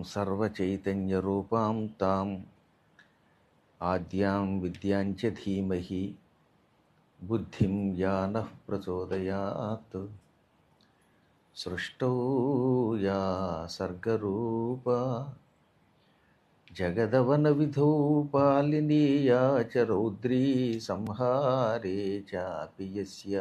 సర్వచైతన్యరూపాం తాం ఆద్యాం విద్యాంచ ధీమహి బుద్ధిం యానః ప్రచోదయాత్ సృష్టౌ యా సర్గరూపా జగదవన విధౌ పాలినీయా చ రౌద్రీ సంహారే చాపి యస్య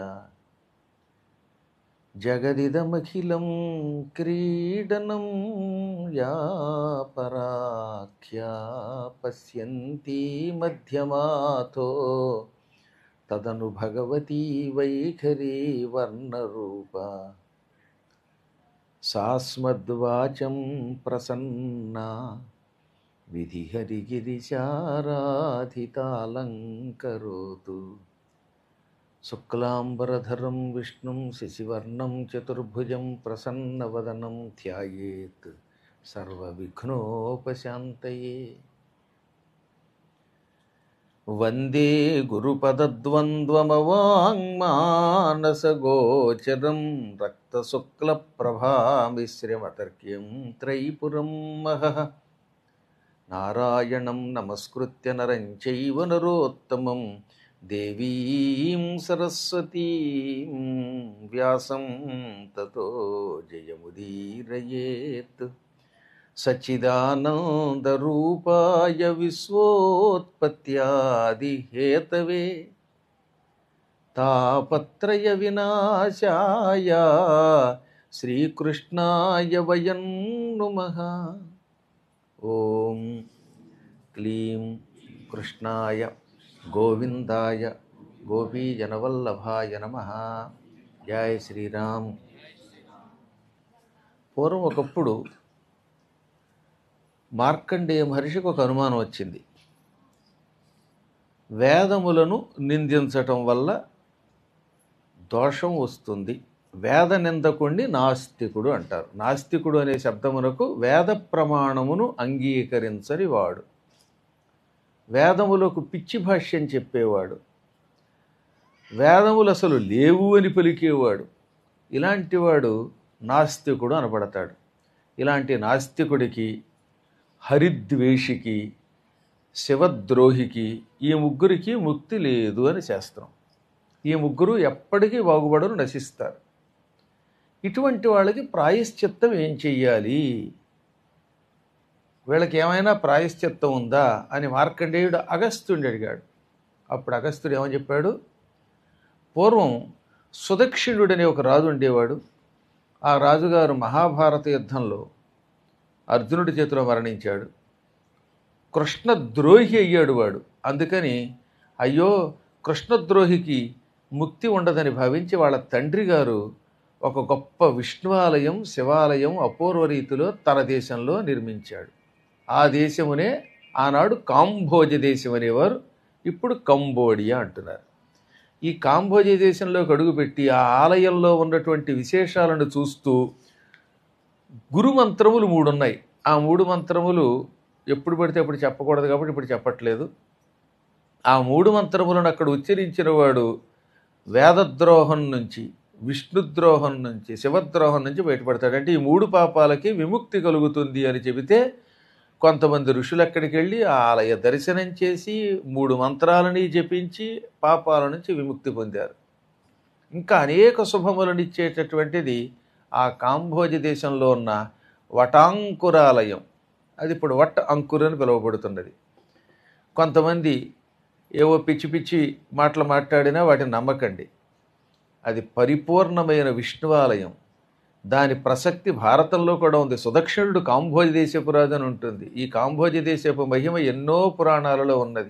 జగదిదమఖిలం క్రీడనం యా పరాఖ్యా పశ్యంతి మధ్యమాథో తదను భగవతీ వైఖరీ వర్ణరూపా సాస్మద్వాచం ప్రసన్నా విధిహరిగిరిశారాధితాలంకరోతు శుక్లాంబరధరం విష్ణుం శశివర్ణం చతుర్భుజం ప్రసన్నవదనం ధ్యాయేత్ సర్వవిఘ్నోపశాంతయే వందే గురుపదద్వంద్వమవాङ्మానసగోచరం రక్తశుక్లప్రభామిశ్రమతర్క్యం త్రైపురం మహః నారాయణం నమస్కృత్య నరం చైవ నరోత్తమం దేవీం సరస్వతీం వ్యాసం తతో జయముదీరయేత్ సచ్చిదానందరూపాయ విశ్వోత్పత్యాదిహేతవే తాపత్రయ వినాశాయ శ్రీకృష్ణాయ వయం నుమః ఓం క్లీం కృష్ణాయ గోవిందాయ గోపీజనవల్లభాయ నమ జయ శ్రీరామ్ పూర్వం ఒకప్పుడు మార్కండేయ మహర్షికి ఒక అనుమానం వచ్చింది వేదములను నిందించటం వల్ల దోషం వస్తుంది వేద నిందకుణ్ణి నాస్తికుడు అంటారు నాస్తికుడు అనే శబ్దమునకు వేద ప్రమాణమును అంగీకరించని వాడు వేదములకు పిచ్చి భాష్యం చెప్పేవాడు వేదములు అసలు లేవు అని పలికేవాడు ఇలాంటివాడు నాస్తికుడు అనబడతాడు ఇలాంటి నాస్తికుడికి హరిద్వేషికి శివద్రోహికి ఈ ముగ్గురికి ముక్తి లేదు అని శాస్త్రం ఈ ముగ్గురు ఎప్పటికీ బాగుపడరు నశిస్తారు ఇటువంటి వాళ్ళకి ప్రాయశ్చిత్తం ఏం చెయ్యాలి వీళ్ళకి ఏమైనా ప్రాయశ్చిత్తం ఉందా అని మార్కండేయుడు అగస్త్యుడిని అడిగాడు అప్పుడు అగస్త్యుడు ఏమని చెప్పాడు పూర్వం సుదక్షిణుడు అనే ఒక రాజు ఉండేవాడు ఆ రాజుగారు మహాభారత యుద్ధంలో అర్జునుడి చేతిలో మరణించాడు కృష్ణద్రోహి అయ్యాడు వాడు అందుకని అయ్యో కృష్ణద్రోహికి ముక్తి ఉండదని భావించి వాళ్ళ తండ్రి గారు ఒక గొప్ప విష్ణువాలయం శివాలయం అపూర్వ రీతిలో తన దేశంలో నిర్మించాడు ఆ దేశమునే ఆనాడు కాంభోజ దేశం అనేవారు ఇప్పుడు కంబోడియా అంటున్నారు ఈ కాంభోజ దేశంలోకి అడుగుపెట్టి ఆ ఆలయంలో ఉన్నటువంటి విశేషాలను చూస్తూ గురు మంత్రములు మూడు ఉన్నాయి ఆ మూడు మంత్రములు ఎప్పుడు పడితే అప్పుడు చెప్పకూడదు కాబట్టి ఇప్పుడు చెప్పట్లేదు ఆ మూడు మంత్రములను అక్కడ ఉచ్చరించిన వాడు వేదద్రోహం నుంచి విష్ణుద్రోహం నుంచి శివద్రోహం నుంచి బయటపడతాడు అంటే ఈ మూడు పాపాలకి విముక్తి కలుగుతుంది అని చెబితే కొంతమంది ఋషులు అక్కడికి వెళ్ళి ఆ ఆలయ దర్శనం చేసి మూడు మంత్రాలని జపించి పాపాల నుంచి విముక్తి పొందారు ఇంకా అనేక శుభములను ఇచ్చేటటువంటిది ఆ కాంభోజ దేశంలో ఉన్న వటాంకురాలయం అది ఇప్పుడు వట్ అంకుర్ అని పిలువబడుతున్నది కొంతమంది ఏవో పిచ్చి పిచ్చి మాటలు మాట్లాడినా వాటిని నమ్మకండి అది పరిపూర్ణమైన విష్ణువాలయం దాని ప్రసక్తి భారతంలో కూడా ఉంది సుదక్షిణుడు కాంభోజ దేశపు రాజు అని ఉంటుంది ఈ కాంభోజ దేశపు మహిమ ఎన్నో పురాణాలలో ఉన్నది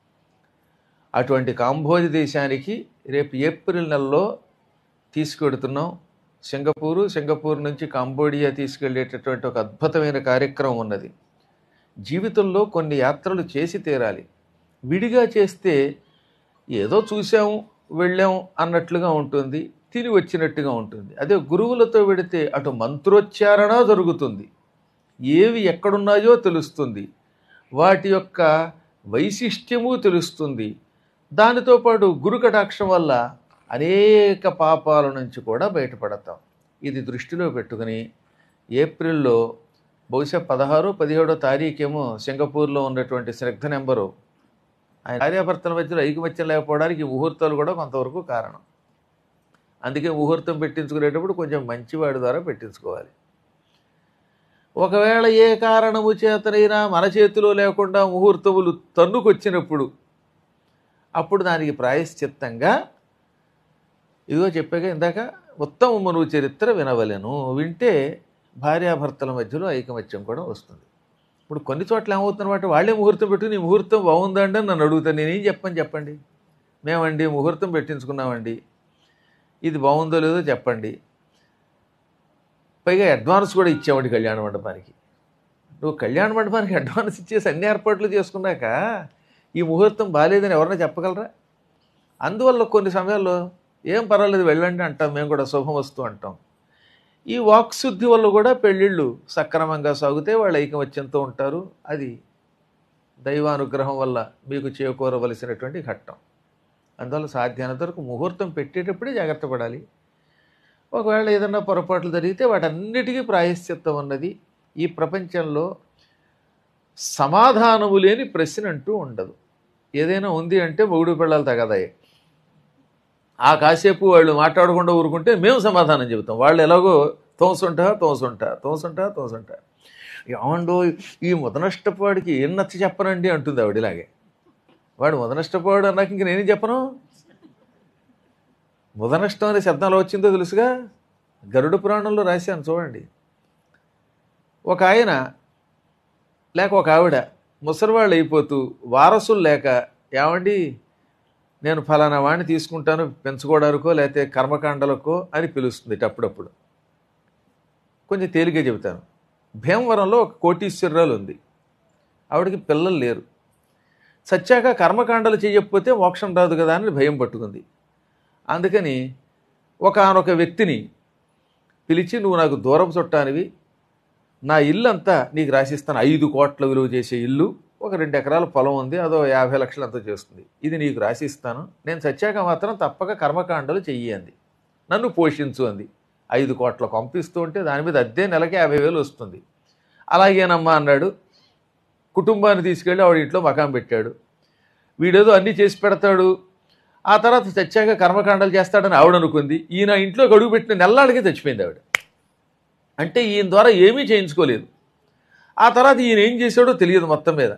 అటువంటి కాంభోజ దేశానికి రేపు ఏప్రిల్ నెలలో తీసుకెడుతున్నాం సింగపూరు సింగపూర్ నుంచి కాంబోడియా తీసుకెళ్లేటటువంటి ఒక అద్భుతమైన కార్యక్రమం ఉన్నది జీవితంలో కొన్ని యాత్రలు చేసి తీరాలి విడిగా చేస్తే ఏదో చూసాం వెళ్ళాం అన్నట్లుగా ఉంటుంది తిని వచ్చినట్టుగా ఉంటుంది అదే గురువులతో వెడితే అటు మంత్రోచ్చారణ జరుగుతుంది ఏవి ఎక్కడున్నాయో తెలుస్తుంది వాటి యొక్క వైశిష్ట్యము తెలుస్తుంది దానితో పాటు గురు కటాక్షం వల్ల అనేక పాపాల నుంచి కూడా బయటపడతాం ఇది దృష్టిలో పెట్టుకుని ఏప్రిల్లో బహుశా పదహారు పదిహేడో తారీఖేమో సింగపూర్లో ఉన్నటువంటి స్నిగ్ధ నెంబరు ఆయన భార్యాభర్తల మధ్యలో ఐకమత్యం లేకపోవడానికి ఈ ముహూర్తాలు కూడా కొంతవరకు కారణం అందుకే ముహూర్తం పెట్టించుకునేటప్పుడు కొంచెం మంచివాడి ద్వారా పెట్టించుకోవాలి ఒకవేళ ఏ కారణము చేతనైనా మన చేతిలో లేకుండా ముహూర్తములు తన్నుకొచ్చినప్పుడు అప్పుడు దానికి ప్రాయశ్చిత్తంగా ఇదిగో చెప్పాక ఇందాక ఉత్తమ మనువు చరిత్ర వినవలెను వింటే భార్యాభర్తల మధ్యలో ఐకమత్యం కూడా వస్తుంది ఇప్పుడు కొన్ని చోట్ల ఏమవుతుందన్నమాట వాళ్ళే ముహూర్తం పెట్టుకుని "ఈ ముహూర్తం బాగుందండి అని నన్ను అడుగుతాను నేనేం చెప్పని చెప్పండి మేమండి ముహూర్తం పెట్టించుకున్నామండి ఇది బాగుందో లేదో చెప్పండి పైగా అడ్వాన్స్ కూడా ఇచ్చామండి కళ్యాణ మండపానికి నువ్వు కళ్యాణ మండపానికి అడ్వాన్స్ ఇచ్చేసి అన్ని ఏర్పాట్లు చేసుకున్నాక ఈ ముహూర్తం బాగాలేదని ఎవరైనా చెప్పగలరా అందువల్ల కొన్ని సమయాల్లో ఏం పర్వాలేదు వెళ్ళండి అంటాం మేము కూడా శుభం వస్తూ అంటాం ఈ వాక్శుద్ధి వల్ల కూడా పెళ్ళిళ్ళు సక్రమంగా సాగితే వాళ్ళు ఐకమత్యంతో ఉంటారు అది దైవానుగ్రహం వల్ల మీకు చేకూరవలసినటువంటి ఘట్టం అందువల్ల సాధ్యమైనంత వరకు ముహూర్తం పెట్టేటప్పుడే జాగ్రత్త పడాలి ఒకవేళ ఏదన్నా పొరపాట్లు జరిగితే వాటన్నిటికీ ప్రాయశ్చిత్తం ఉన్నది ఈ ప్రపంచంలో సమాధానము లేని ప్రశ్న అంటూ ఉండదు ఏదైనా ఉంది అంటే మొగుడు పిల్లలు తగదాయి ఆ కాసేపు వాళ్ళు మాట్లాడకుండా ఊరుకుంటే మేము సమాధానం చెబుతాం వాళ్ళు ఎలాగో తోసుంటా తోసుంటా తోసుంటా తోసుంటా ఏమండో ఈ ముదనష్టపాడికి ఏం నచ్చ చెప్పనండి అంటుంది ఆవిడ ఇలాగే వాడు ముదనష్టపాడు అన్నాక ఇంక నేనేం చెప్పను ముదనష్టం అనే శబ్దం ఎలా వచ్చిందో తెలుసుగా గరుడ పురాణంలో రాశాను చూడండి ఒక ఆయన లేక ఒక ఆవిడ ముసలివాళ్ళు అయిపోతూ వారసులు లేక ఏమండి నేను ఫలానా వాడిని తీసుకుంటాను పెంచుకోవడానికో లేకపోతే కర్మకాండలకో అని పిలుస్తుంది ఇటు అప్పుడప్పుడు కొంచెం తేలిగ్గా చెబుతాను భీమవరంలో ఒక కోటీశ్వరరాలు ఉంది ఆవిడకి పిల్లలు లేరు సత్యాక కర్మకాండలు చేయకపోతే మోక్షం రాదు కదా అని భయం పట్టుకుంది అందుకని ఒకనొక వ్యక్తిని పిలిచి నువ్వు నాకు దూరం చుట్టానివి నా ఇల్లు అంతా నీకు రాసిస్తాను ఐదు కోట్ల విలువ చేసే ఇల్లు ఒక రెండు ఎకరాల పొలం ఉంది అదో యాభై లక్షలు అంతా చేస్తుంది ఇది నీకు రాసిస్తాను నేను చచ్చాక మాత్రం తప్పక కర్మకాండలు చెయ్యి అంది నన్ను పోషించు అంది ఐదు కోట్ల పంపిస్తూ ఉంటే దాని మీద అద్దె నెలకి యాభై వేలు వస్తుంది అలాగేనమ్మా అన్నాడు కుటుంబాన్ని తీసుకెళ్ళి ఆవిడ ఇంట్లో మకాం పెట్టాడు వీడేదో అన్నీ చేసి పెడతాడు ఆ తర్వాత చచ్చాక కర్మకాండలు చేస్తాడని ఆవిడ అనుకుంది ఈయన ఇంట్లో గడుగు పెట్టిన నెల్లాడికి చచ్చిపోయింది ఆవిడ అంటే ఈయన ద్వారా ఏమీ చేయించుకోలేదు ఆ తర్వాత ఈయన ఏం చేశాడో తెలియదు మొత్తం మీద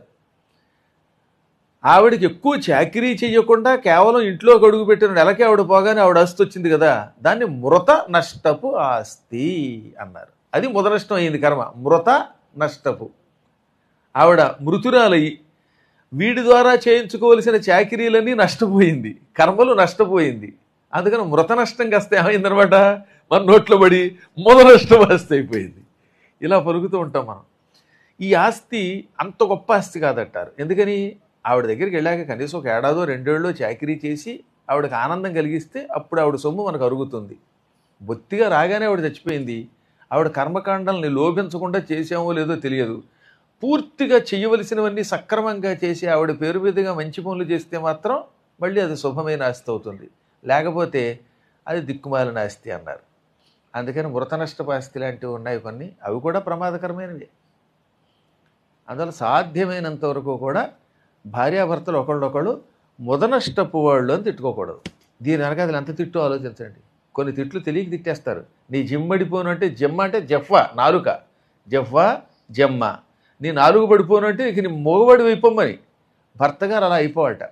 ఆవిడకి ఎక్కువ చాకరీ చేయకుండా కేవలం ఇంట్లో గడుగు పెట్టిన నెలకి ఆవిడ పోగానే ఆవిడ ఆస్తి వచ్చింది కదా దాన్ని మృత నష్టపు ఆస్తి అన్నారు అది ముద నష్టం అయింది కర్మ మృత నష్టపు ఆవిడ మృతురాలయ్యి వీడి ద్వారా చేయించుకోవలసిన చాకరీలన్నీ నష్టపోయింది కర్మలు నష్టపోయింది అందుకని మృత నష్టం కాస్త ఏమైందనమాట మన నోట్లో పడి ముద నష్టం ఆస్తి అయిపోయింది ఇలా పలుకుతూ ఉంటాం మనం ఈ ఆస్తి అంత గొప్ప ఆస్తి కాదంటారు ఎందుకని ఆవిడ దగ్గరికి వెళ్ళాక కనీసం ఒక ఏడాదో రెండేళ్ళు చాకరీ చేసి ఆవిడకి ఆనందం కలిగిస్తే అప్పుడు ఆవిడ సొమ్ము మనకు అరుగుతుంది బొత్తిగా రాగానే ఆవిడ చచ్చిపోయింది ఆవిడ కర్మకాండాలని లోభించకుండా చేసామో లేదో తెలియదు పూర్తిగా చేయవలసినవన్నీ సక్రమంగా చేసి ఆవిడ పేరు మీదుగా మంచి పనులు చేస్తే మాత్రం మళ్ళీ అది శుభమైన ఆస్తి అవుతుంది లేకపోతే అది దిక్కుమాలిన ఆస్తి అన్నారు అందుకని మృత నష్టపు ఆస్తి లాంటివి ఉన్నాయి కొన్ని అవి కూడా ప్రమాదకరమైనవి అందువల్ల సాధ్యమైనంత వరకు కూడా భార్యాభర్తలు ఒకళ్ళొకళ్ళు ముదనష్టపు వాళ్ళు అని తిట్టుకోకూడదు దీని వెనక అది ఎంత తిట్టు ఆలోచించండి కొన్ని తిట్లు తెలియక తిట్టేస్తారు నీ జిమ్మడిపోను అంటే జిమ్మ అంటే జఫ్వా నాలుక జఫ్వా జమ్మ నీ నాలుగు పడిపోను అంటే ఇక నీ మొగబడి అయిపోమ్మని భర్త గారు అలా అయిపోవట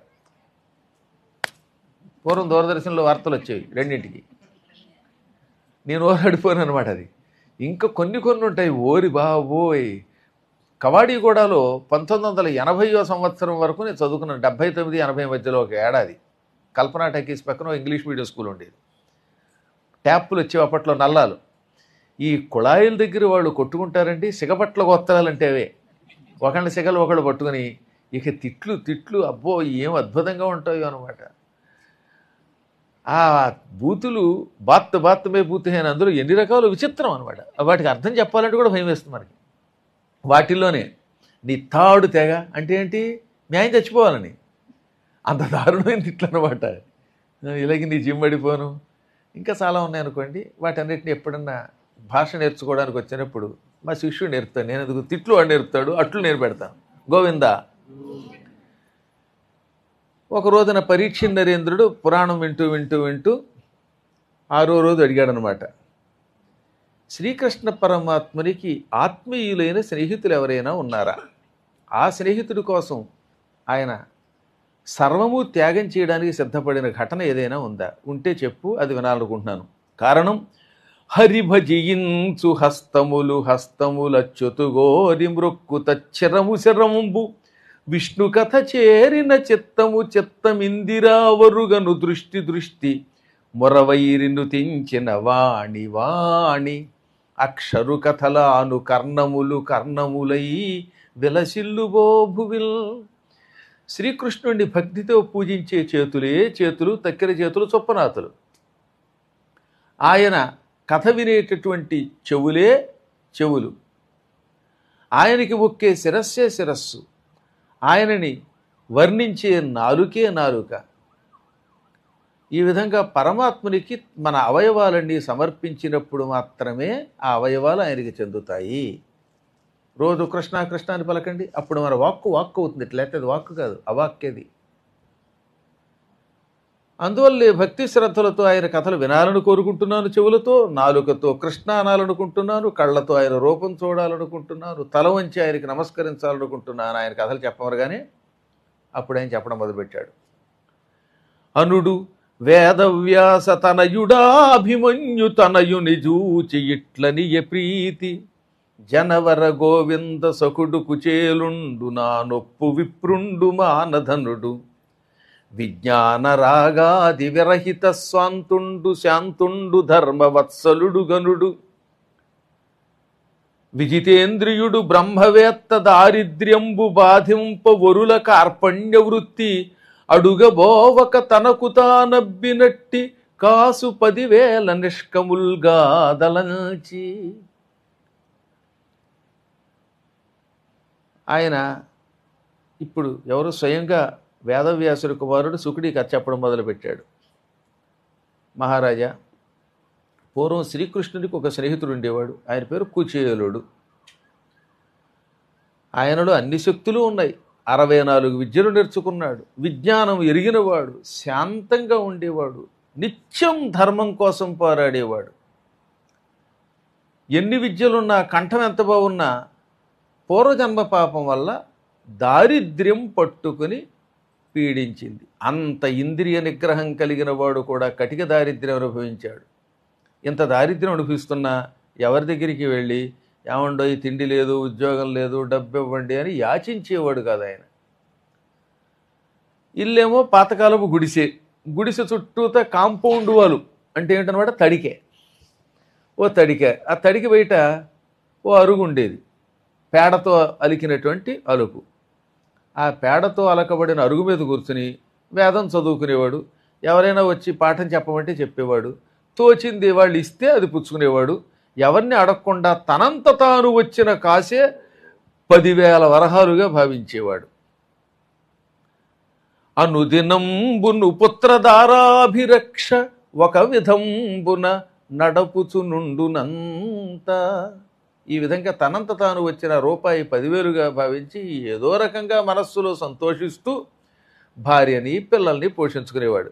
పూర్వం దూరదర్శన్లో వార్తలు వచ్చేవి రెండింటికి నేను ఓరాడిపోను అనమాట అది ఇంకా కొన్ని కొన్ని ఉంటాయి ఓరి బాబోయ్ కవాడిగూడలో పంతొమ్మిది వందల ఎనభైయో సంవత్సరం వరకు నేను చదువుకున్నాను డెబ్బై తొమ్మిది ఎనభై మధ్యలో ఒక ఏడాది కల్పనా టకీస్ పక్కన ఓ ఇంగ్లీష్ మీడియం స్కూల్ ఉండేది ట్యాప్లు వచ్చేవి అప్పట్లో నల్లాలు ఈ కుళాయిల దగ్గర వాళ్ళు కొట్టుకుంటారండి సిగపట్ల గోత్రాలు అంటే అవే ఒకళ్ళ సిగలు ఒకళ్ళు పట్టుకొని ఇక తిట్లు తిట్లు అబ్బో ఏం అద్భుతంగా ఉంటాయో అనమాట ఆ బూతులు బాత్ బాత్ మే బూత్ అని అందులో ఎన్ని రకాలు విచిత్రం అనమాట వాటికి అర్థం చెప్పాలంటే కూడా భయం వేస్తుంది మనకి వాటిల్లోనే నీ తాడు తెగ అంటే ఏంటి మీ ఆయన చచ్చిపోవాలని అంత దారుణమైన తిట్లు అనమాట ఇలాగ నీ జిమ్ పడిపోను ఇంకా చాలా ఉన్నాయి అనుకోండి వాటన్నిటిని ఎప్పుడన్నా భాష నేర్చుకోవడానికి వచ్చినప్పుడు మా శిష్యుడు నేర్పుతాను నేను ఎందుకు తిట్లు వాడు నేర్పుతాడు అట్లు నేను పెడతాను గోవిందా ఒక రోజున పరీక్ష నరేంద్రుడు పురాణం వింటూ వింటూ వింటూ ఆరో రోజు అడిగాడనమాట శ్రీకృష్ణ పరమాత్మునికి ఆత్మీయులైన స్నేహితులు ఎవరైనా ఉన్నారా ఆ స్నేహితుడి కోసం ఆయన సర్వము త్యాగం చేయడానికి సిద్ధపడిన ఘటన ఏదైనా ఉందా ఉంటే చెప్పు అది వినాలనుకుంటున్నాను కారణం హరిభజించు హస్తములు హస్తములచ్యుతుగోరి మృక్కు తచ్చిరము శరముంబు విష్ణు కథ చేరిన చిత్తము చిత్తమిందిరావరుగను దృష్టి దృష్టి మొరవైరిను తెంచిన వాణి వాణి అక్షరు కథలాను కర్ణములు కర్ణములై విలసిల్లుబో భువిల్ శ్రీకృష్ణుడిని భక్తితో పూజించే చేతులే చేతులు తక్కిన చేతులు చొప్పనాథులు ఆయన కథ వినేటటువంటి చెవులే చెవులు ఆయనకి మొక్కే శిరస్సే శిరస్సు ఆయనని వర్ణించే నాలుకే నాలుక ఈ విధంగా పరమాత్మునికి మన అవయవాలన్నీ సమర్పించినప్పుడు మాత్రమే ఆ అవయవాలు ఆయనకి చెందుతాయి రోజు కృష్ణ కృష్ణ అని పలకండి అప్పుడు మన వాక్కు వాక్కు అవుతుంది లేకపోతే అది వాక్కు కాదు అవాక్యది అందువల్లే భక్తి శ్రద్ధలతో ఆయన కథలు వినాలని కోరుకుంటున్నాను చెవులతో నాలుకతో కృష్ణ అనాలనుకుంటున్నాను కళ్ళతో ఆయన రూపం చూడాలనుకుంటున్నాను తల వంచి ఆయనకి నమస్కరించాలనుకుంటున్నాను ఆయన కథలు చెప్పమరగానే అప్పుడు ఆయన చెప్పడం మొదలుపెట్టాడు అనుడు వేదవ్యాస తనయుడాభిమన్యు తనయుని జూచి ఇట్లని ప్రీతి జనవర గోవింద సకుడు కుచేలుండు నా నొప్పు విప్రుండు మానధనుడు విజ్ఞాన రాగాది విరహిత స్వాంతుండు శాంతుండు ధర్మవత్సలుడు గనుడు విజితేంద్రియుడు బ్రహ్మవేత్త దారిద్ర్యంబు బాధింప వరుల కార్పణ్య వృత్తి అడుగబోవక తనకు తానబ్బినట్టి కాసు పదివేల నిష్కముల్గా దలంచి ఆయన ఇప్పుడు ఎవరు స్వయంగా వేదవ్యాసుడి కుమారుడు సుకుడి కథ చెప్పడం మొదలుపెట్టాడు మహారాజా పూర్వం శ్రీకృష్ణుడికి ఒక స్నేహితుడు ఉండేవాడు ఆయన పేరు కుచేలుడు ఆయనలో అన్ని శక్తులు ఉన్నాయి అరవై నాలుగు విద్యలు నేర్చుకున్నాడు విజ్ఞానం ఎరిగినవాడు శాంతంగా ఉండేవాడు నిత్యం ధర్మం కోసం పోరాడేవాడు ఎన్ని విద్యలున్నా కంఠం ఎంత బాగున్నా పూర్వజన్మ పాపం వల్ల దారిద్ర్యం పట్టుకుని పీడించింది అంత ఇంద్రియ నిగ్రహం కలిగిన వాడు కూడా కటిక దారిద్ర్యం అనుభవించాడు ఇంత దారిద్ర్యం అనుభవిస్తున్నా ఎవరి దగ్గరికి వెళ్ళి ఏమండో ఈ తిండి లేదు ఉద్యోగం లేదు డబ్బు ఇవ్వండి అని యాచించేవాడు కాదు ఆయన ఇల్లేమో పాతకాలపు గుడిసె గుడిసె చుట్టూత కాంపౌండ్ వాళ్ళు అంటే ఏంటనమాట తడికే ఓ తడికే ఆ తడికి బయట ఓ అరుగు ఉండేది పేడతో అలికినటువంటి అలుపు ఆ పేడతో అలకబడిన అరుగు మీద కూర్చుని వేదం చదువుకునేవాడు ఎవరైనా వచ్చి పాఠం చెప్పమంటే చెప్పేవాడు తోచింది వాళ్ళు ఇస్తే అది పుచ్చుకునేవాడు ఎవరిని అడగకుండా తనంత తాను వచ్చిన కాసే పదివేల వరహాలుగా భావించేవాడు అనుదినంబును పుత్రదారాభిరక్ష ఒక విధంబున నడపుచునుండునంత ఈ విధంగా తనంత తాను వచ్చిన రూపాయి పదివేలుగా భావించి ఏదో రకంగా మనస్సులో సంతోషిస్తూ భార్యని పిల్లల్ని పోషించుకునేవాడు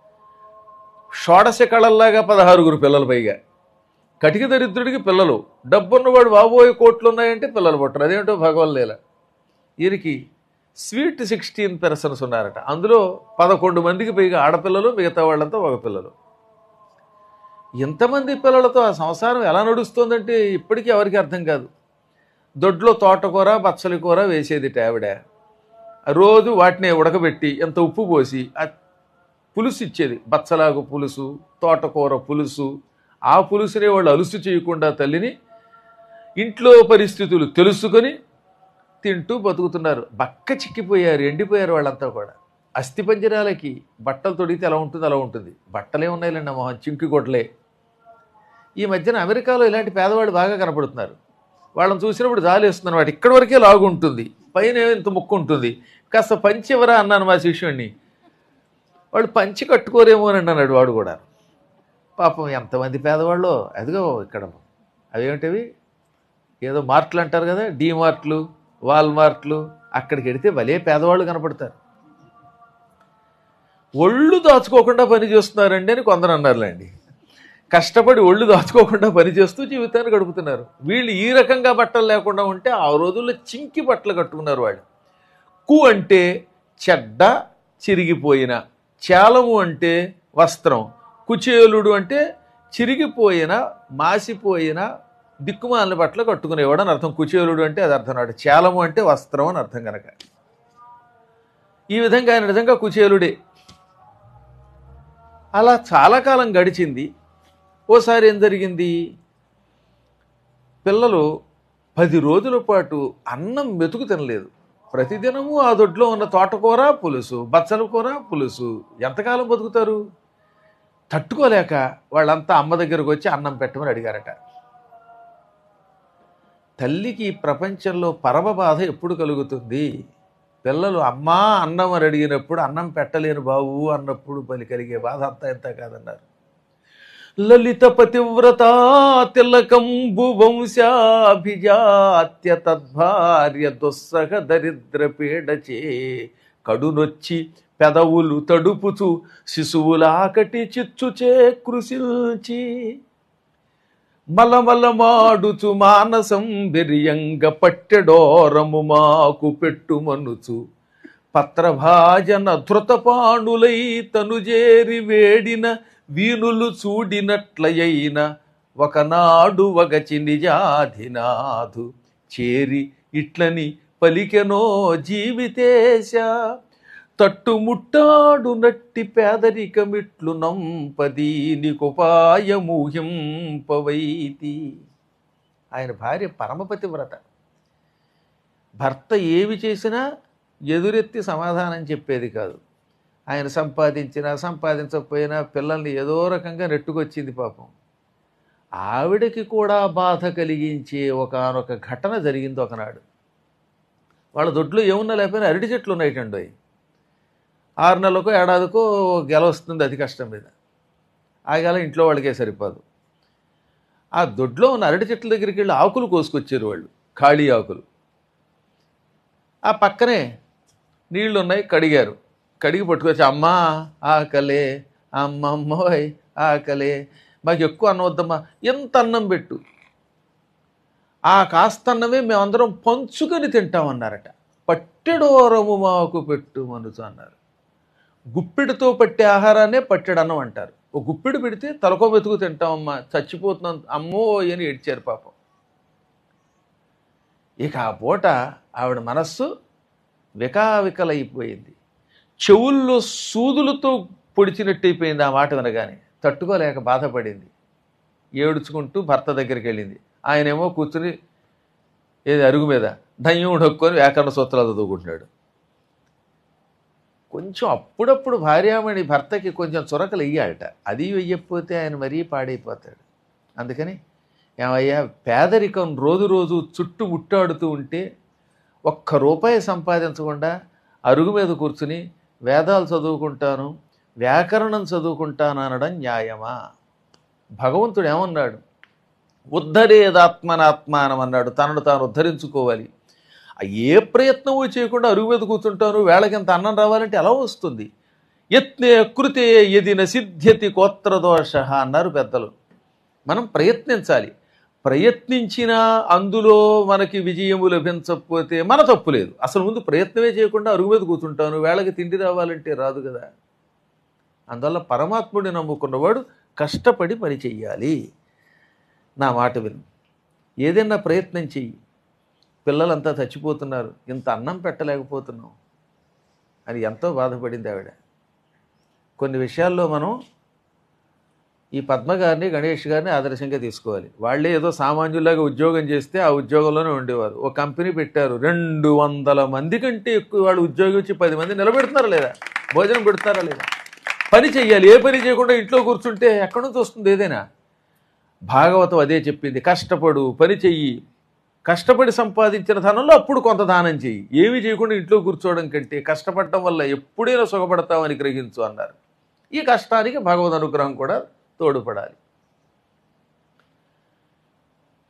షోడశ కళల్లాగా పదహారుగురు పిల్లలు పైగా కటిక దరిద్రుడికి పిల్లలు డబ్బున్నవాడు బాబోయే కోట్లు ఉన్నాయంటే పిల్లలు పుట్టరు అదేంటో భగవల్లేల ఈయనకి స్వీట్ సిక్స్టీన్ పెర్సన్స్ ఉన్నారట అందులో పదకొండు మందికి పైగా ఆడపిల్లలు మిగతా వాళ్ళంతా ఒక పిల్లలు ఇంతమంది పిల్లలతో ఆ సంసారం ఎలా నడుస్తుందంటే ఇప్పటికీ ఎవరికి అర్థం కాదు దొడ్లో తోటకూర బచ్చలి కూర వేసేది ఆవిడ రోజు వాటిని ఉడకబెట్టి ఎంత ఉప్పు పోసి ఆ పులుసు ఇచ్చేది బచ్చలాగు పులుసు తోటకూర పులుసు ఆ పులుసునే వాళ్ళు అలుసు చేయకుండా తల్లిని ఇంట్లో పరిస్థితులు తెలుసుకొని తింటూ బతుకుతున్నారు బక్క చిక్కిపోయారు ఎండిపోయారు వాళ్ళంతా కూడా అస్థిపంజరాలకి బట్టలు తొడిగితే ఎలా ఉంటుంది అలా ఉంటుంది బట్టలే ఉన్నాయిలేండి మొహం చింకి కొట్టలే ఈ మధ్యన అమెరికాలో ఇలాంటి పేదవాళ్ళు బాగా కనపడుతున్నారు వాళ్ళని చూసినప్పుడు జాలేస్తుంది అనమాట ఇక్కడి వరకే లాగు ఉంటుంది పైన ఏమో ఇంత ముక్కు ఉంటుంది కాస్త పంచి ఎవరా అన్నాను మా శిష్యుడిని వాడు పంచి కట్టుకోరేమోనండి అన్నాడు వాడు కూడా పాపం ఎంతమంది పేదవాళ్ళు అదిగో ఇక్కడ అవేమిటివి ఏదో మార్ట్లు అంటారు కదా డీ మార్ట్లు వాల్మార్ట్లు అక్కడికి వెడితే భలే పేదవాళ్ళు కనపడతారు ఒళ్ళు దాచుకోకుండా పని చేస్తున్నారండి అని కొందరు అన్నారులేండి కష్టపడి ఒళ్ళు దాచుకోకుండా పని చేస్తూ జీవితాన్ని గడుపుతున్నారు వీళ్ళు ఈ రకంగా బట్టలు లేకుండా ఉంటే ఆ రోజుల్లో చింకి బట్టలు కట్టుకున్నారు వాళ్ళు కు అంటే చెడ్డ చిరిగిపోయిన చాలము అంటే వస్త్రం కుచేలుడు అంటే చిరిగిపోయిన మాసిపోయిన దిక్కుమాలిన బట్టలు కట్టుకునేవాడు అని అర్థం కుచేలుడు అంటే అది అర్థం నాడు చాలము అంటే వస్త్రం అని అర్థం కనుక ఈ విధంగా ఆయన నిజంగా కుచేలుడే అలా చాలా కాలం గడిచింది ఓసారి ఏం జరిగింది పిల్లలు పది రోజుల పాటు అన్నం మెతుకు తినలేదు ప్రతిదినము ఆ దొడ్లో ఉన్న తోటకూర పులుసు బచ్చల కూర పులుసు ఎంతకాలం బతుకుతారు తట్టుకోలేక వాళ్ళంతా అమ్మ దగ్గరకు వచ్చి అన్నం పెట్టమని అడిగారట తల్లికి ఈ ప్రపంచంలో పరమ బాధ ఎప్పుడు కలుగుతుంది పిల్లలు అమ్మా అన్నం అని అడిగినప్పుడు అన్నం పెట్టలేను బాబు అన్నప్పుడు పని కలిగే బాధ అంతా ఎంత కాదన్నారు లలిత పతివ్రత తిలకంబు వంశాభిజాత్య తద్భార్య దుస్సహ దరిద్ర పీడచే కడునొచ్చి పెదవులు తడుపుచు శిశువులాకటి చిచ్చుచే కృషిల్చి మలమలమాడుచు మానసం బిర్యంగ పట్టెడోరము మాకు పెట్టుమనుచు పత్రభాజన ధృతపాణులై తనుజేరి వేడిన వీనులు చూడినట్లయైన ఒకనాడు వగచి నిజాధినాథు చేరి ఇట్లని పలికెనో జీవితేశ తట్టుముట్టాడు నట్టి పేదరికమిట్లు నంపదీనికుపాయమూహింపవైతి ఆయన భార్య పరమపతి వ్రత భర్త ఏమి చేసినా ఎదురెత్తి సమాధానం చెప్పేది కాదు ఆయన సంపాదించినా సంపాదించకపోయినా పిల్లల్ని ఏదో రకంగా నెట్టుకొచ్చింది పాపం ఆవిడకి కూడా బాధ కలిగించే ఒకనొక ఘటన జరిగింది ఒకనాడు వాళ్ళ దొడ్లో ఏమున్నా లేకపోయినా అరటి చెట్లు ఉన్నాయిటండి అవి ఆరు నెలలకో ఏడాదికో గెల వస్తుంది అతి కష్టం మీద ఆ గెల ఇంట్లో వాళ్ళకే సరిపోదు ఆ దొడ్లో ఉన్న అరటి చెట్ల దగ్గరికి వెళ్ళి ఆకులు కోసుకొచ్చారు వాళ్ళు ఖాళీ ఆకులు ఆ పక్కనే నీళ్లు ఉన్నాయి కడిగారు కడిగి పట్టుకొచ్చి అమ్మా ఆకలే అమ్మమ్మోయ్ ఆకలే మాకు ఎక్కువ అన్నం వద్దమ్మా ఎంత అన్నం పెట్టు ఆ కాస్త అన్నమే మేమందరం పంచుకొని తింటామన్నారట పట్టెడోరము మాకు పెట్టు మనుచు అన్నారు గుప్పిడితో పట్టే ఆహారాన్నే పట్టెడు అన్నం అంటారు ఒక గుప్పిడి పెడితే తలకో వెతుకు తింటామమ్మా చచ్చిపోతున్నాం అమ్మో అని ఏడ్చారు పాపం ఇక ఆ పూట ఆవిడ మనస్సు వికావికలైపోయింది చెవుల్లో సూదులతో పొడిచినట్టయిపోయింది ఆ మాట వినగానే తట్టుకోలేక బాధపడింది ఏడుచుకుంటూ భర్త దగ్గరికి వెళ్ళింది ఆయనేమో కూర్చుని ఏది అరుగు మీద దయ్యం డొక్కొని వ్యాకరణ సూత్రాలు చదువుకుంటున్నాడు కొంచెం అప్పుడప్పుడు భార్యామణి భర్తకి కొంచెం చురకలు వెయ్యాలట అది వెయ్యకపోతే ఆయన మరీ పాడైపోతాడు అందుకని ఏమయ్యా పేదరికం రోజు రోజు చుట్టూ ముట్టాడుతూ ఉంటే ఒక్క రూపాయి సంపాదించకుండా అరుగు మీద కూర్చుని వేదాలు చదువుకుంటాను వ్యాకరణం చదువుకుంటాను అనడం న్యాయమా భగవంతుడు ఏమన్నాడు ఉద్ధరేదాత్మనాత్మానం అన్నాడు తనను తాను ఉద్ధరించుకోవాలి ఆ ఏ ప్రయత్నము చేయకుండా అరుగు మీద కూర్చుంటాను వేళకింత అన్నం రావాలంటే ఎలా వస్తుంది యత్నే కృతే ఎదిన సిద్ధ్యతి కోత్రదోష అన్నారు పెద్దలు మనం ప్రయత్నించాలి ప్రయత్నించినా అందులో మనకి విజయము లభించకపోతే మన తప్పు లేదు అసలు ముందు ప్రయత్నమే చేయకుండా అరుగు మీద కూర్చుంటాను వేళకి తిండి రావాలంటే రాదు కదా అందువల్ల పరమాత్ముడిని నమ్ముకున్నవాడు కష్టపడి పని చెయ్యాలి నా మాట విను ఏదైనా ప్రయత్నం చెయ్యి పిల్లలంతా చచ్చిపోతున్నారు ఇంత అన్నం పెట్టలేకపోతున్నాం అని ఎంతో బాధపడింది ఆవిడ కొన్ని విషయాల్లో మనం ఈ పద్మ గారిని గణేష్ గారిని ఆదర్శంగా తీసుకోవాలి వాళ్ళే ఏదో సామాన్యులాగా ఉద్యోగం చేస్తే ఆ ఉద్యోగంలోనే ఉండేవారు ఒక కంపెనీ పెట్టారు రెండు వందల మంది కంటే ఎక్కువ వాళ్ళు ఉద్యోగం వచ్చి పది మంది నిలబెడుతున్నారా లేదా భోజనం పెడుతున్నారా లేదా పని చెయ్యాలి ఏ పని చేయకుండా ఇంట్లో కూర్చుంటే ఎక్కడి నుంచి వస్తుంది ఏదైనా భాగవతం అదే చెప్పింది కష్టపడు పని చెయ్యి కష్టపడి సంపాదించిన ధనంలో అప్పుడు కొంత దానం చెయ్యి ఏమి చేయకుండా ఇంట్లో కూర్చోవడం కంటే కష్టపడటం వల్ల ఎప్పుడైనా సుఖపడతామని గ్రహించు అన్నారు ఈ కష్టానికి భగవద్ అనుగ్రహం కూడా తోడ్పడాలి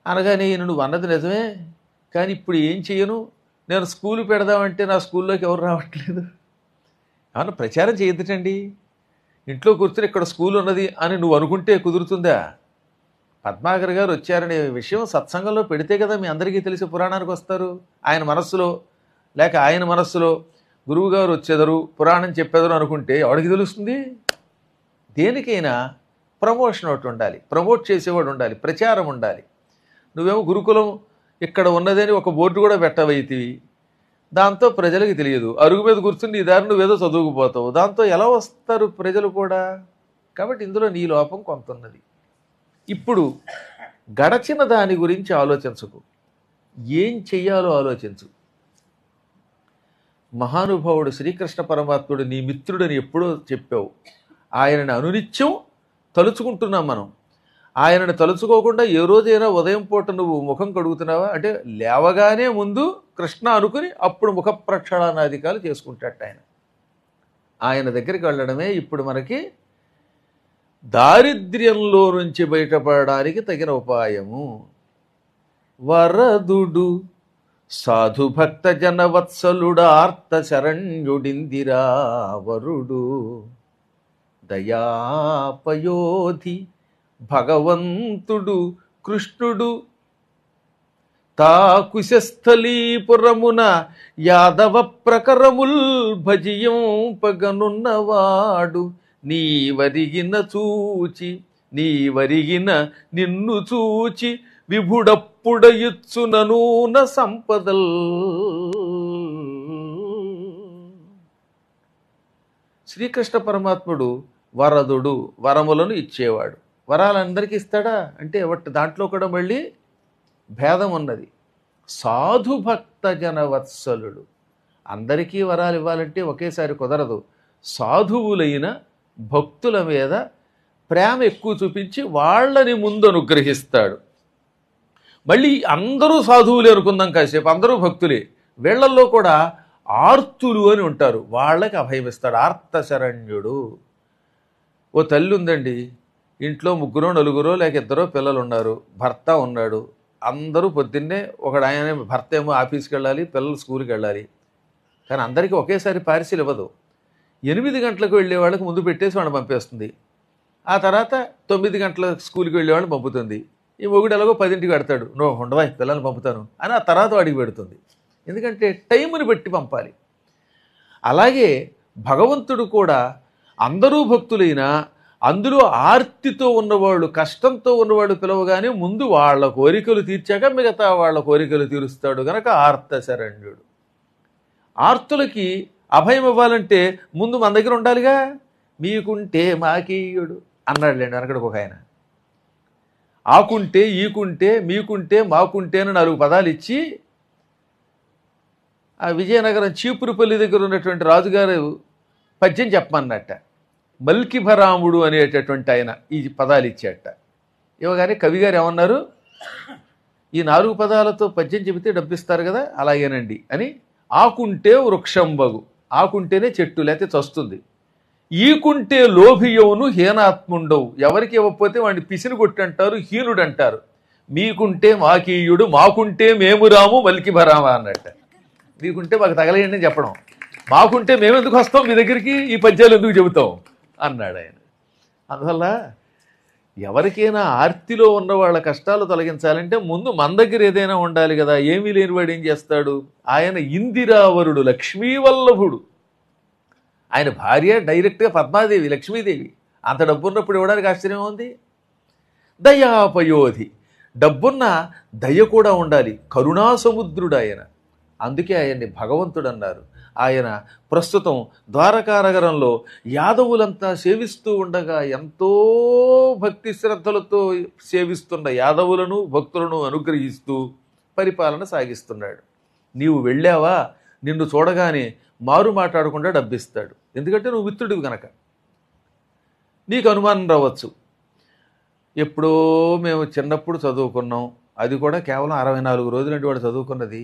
అనగానే ఈయన నువ్వు అన్నది నిజమే కానీ ఇప్పుడు ఏం చెయ్యను నేను స్కూల్ పెడదామంటే నా స్కూల్లోకి ఎవరు రావట్లేదు ఏమన్నా ప్రచారం చేయొద్దుటండి ఇంట్లో కూర్చుని ఇక్కడ స్కూల్ ఉన్నది అని నువ్వు అనుకుంటే కుదురుతుందా పద్మాకర్ గారు వచ్చారనే విషయం సత్సంగంలో పెడితే కదా మీ అందరికీ తెలిసి పురాణానికి వస్తారు ఆయన మనస్సులో లేక ఆయన మనస్సులో గురువుగారు వచ్చేదరు పురాణం చెప్పేదరు అనుకుంటే ఎవడికి తెలుస్తుంది దేనికైనా ప్రమోషన్ ఒకటి ఉండాలి ప్రమోట్ చేసేవాడు ఉండాలి ప్రచారం ఉండాలి నువ్వేమో గురుకులం ఇక్కడ ఉన్నదని ఒక బోర్డు కూడా పెట్టవైతివి దాంతో ప్రజలకు తెలియదు అరుగు మీద కూర్చుని నీ దారి నువ్వేదో చదువుకుపోతావు దాంతో ఎలా వస్తారు ప్రజలు కూడా కాబట్టి ఇందులో నీ లోపం కొంత ఉన్నది ఇప్పుడు గడచిన దాని గురించి ఆలోచించకు ఏం చెయ్యాలో ఆలోచించు మహానుభావుడు శ్రీకృష్ణ పరమాత్ముడు నీ మిత్రుడని ఎప్పుడో చెప్పావు ఆయనని అనునిత్యం తలుచుకుంటున్నాం మనం ఆయనని తలుచుకోకుండా ఏ రోజైనా ఉదయం పూట నువ్వు ముఖం కడుగుతున్నావా అంటే లేవగానే ముందు కృష్ణ అనుకుని అప్పుడు ముఖ ప్రక్షాళనాధికాలు చేసుకుంటాట ఆయన ఆయన దగ్గరికి వెళ్ళడమే ఇప్పుడు మనకి దారిద్ర్యంలో నుంచి బయటపడడానికి తగిన ఉపాయము వరదుడు సాధుభక్త జనవత్సలుడ ఆర్త శరణ్యుడిందిరా వరుడు దయాపయోధి భగవంతుడు కృష్ణుడు తా కుశస్థలీపురమున యాదవ ప్రకరముల్ భజింపగనున్నవాడు నీ వరిగిన చూచి నీ వరిగిన నిన్ను చూచి విభుడప్పుడయుచ్చు నూన సంపదల్ శ్రీకృష్ణ పరమాత్ముడు వరదుడు వరములను ఇచ్చేవాడు వరాలందరికీ ఇస్తాడా అంటే ఒకటి దాంట్లో కూడా మళ్ళీ భేదం ఉన్నది సాధు భక్త జనవత్సలుడు అందరికీ వరాలు ఇవ్వాలంటే ఒకేసారి కుదరదు సాధువులైన భక్తుల మీద ప్రేమ ఎక్కువ చూపించి వాళ్ళని ముందు అనుగ్రహిస్తాడు మళ్ళీ అందరూ సాధువులే అనుకుందాం కాసేపు అందరూ భక్తులే వీళ్ళల్లో కూడా ఆర్తులు అని ఉంటారు వాళ్ళకి అభయమిస్తాడు ఆర్త శరణ్యుడు ఓ తల్లి ఉందండి ఇంట్లో ముగ్గురో నలుగురో లేక ఇద్దరో పిల్లలు ఉన్నారు భర్త ఉన్నాడు అందరూ పొద్దున్నే ఒకడు ఆయన భర్త ఏమో ఆఫీస్కి వెళ్ళాలి పిల్లలు స్కూల్కి వెళ్ళాలి కానీ అందరికీ ఒకేసారి పార్సిల్ ఇవ్వదు ఎనిమిది గంటలకు వెళ్ళే వాళ్ళకి ముందు పెట్టేసి వాళ్ళని పంపేస్తుంది ఆ తర్వాత తొమ్మిది గంటల స్కూల్కి వెళ్ళే వాళ్ళని పంపుతుంది ఈ మొగుడు ఎలాగో పదింటికి పెడతాడు నో ఉండవాయి పిల్లల్ని పంపుతాను అని ఆ తర్వాత వాడికి పెడుతుంది ఎందుకంటే టైంని బట్టి పంపాలి అలాగే భగవంతుడు కూడా అందరూ భక్తులైనా అందులో ఆర్తితో ఉన్నవాళ్ళు కష్టంతో ఉన్నవాళ్ళు పిలవగానే ముందు వాళ్ళ కోరికలు తీర్చాక మిగతా వాళ్ళ కోరికలు తీరుస్తాడు గనక ఆర్త శరణ్యుడు ఆర్తులకి అభయం ఇవ్వాలంటే ముందు మన దగ్గర ఉండాలిగా మీకుంటే మాకీయుడు అన్నాడులేండి వెనకడికి ఒక ఆయన ఆకుంటే ఈకుంటే మీకుంటే మాకుంటే అని నాలుగు పదాలు ఇచ్చి ఆ విజయనగరం చీపురుపల్లి దగ్గర ఉన్నటువంటి రాజుగారు పద్యం చెప్పమన్నట్ట మల్కిభరాముడు అనేటటువంటి ఆయన ఈ పదాలు ఇచ్చేట ఇవ్వగానే కవిగారు ఏమన్నారు ఈ నాలుగు పదాలతో పద్యం చెబితే డబ్బిస్తారు కదా అలాగేనండి అని ఆకుంటే వృక్షంబగు ఆకుంటేనే చెట్టు లేకపోతే చస్తుంది ఈకుంటే లోభియవును హీనాత్ముండవు ఎవరికి ఇవ్వకపోతే వాడిని పిసిని కొట్టి అంటారు హీనుడు అంటారు మీకుంటే మాకీయుడు మాకుంటే మేము రాము మల్కిభరామ అన్నట్ట మీకుంటే మాకు తగలేయండి అని చెప్పడం మాకుంటే మేమెందుకు వస్తాం మీ దగ్గరికి ఈ పద్యాలు ఎందుకు చెబుతాం అన్నాడు ఆయన అందువల్ల ఎవరికైనా ఆర్తిలో ఉన్న వాళ్ళ కష్టాలు తొలగించాలంటే ముందు మన దగ్గర ఏదైనా ఉండాలి కదా ఏమీ లేనివాడు ఏం చేస్తాడు ఆయన ఇందిరావరుడు లక్ష్మీవల్లభుడు ఆయన భార్య డైరెక్ట్గా పద్మాదేవి లక్ష్మీదేవి అంత డబ్బు ఉన్నప్పుడు ఇవ్వడానికి ఆశ్చర్యం ఉంది దయాపయోధి డబ్బున్న దయ కూడా ఉండాలి కరుణా సముద్రుడు ఆయన అందుకే ఆయన్ని భగవంతుడు అన్నారు ఆయన ప్రస్తుతం ద్వారకానగరంలో యాదవులంతా సేవిస్తూ ఉండగా ఎంతో భక్తి శ్రద్ధలతో సేవిస్తున్న యాదవులను భక్తులను అనుగ్రహిస్తూ పరిపాలన సాగిస్తున్నాడు నీవు వెళ్ళావా నిన్ను చూడగానే మారు మాట్లాడకుండా డబ్బిస్తాడు ఎందుకంటే నువ్వు మిత్రుడివి కనుక నీకు అనుమానం రావచ్చు ఎప్పుడో మేము చిన్నప్పుడు చదువుకున్నాం అది కూడా కేవలం అరవై నాలుగు రోజులంటే వాడు చదువుకున్నది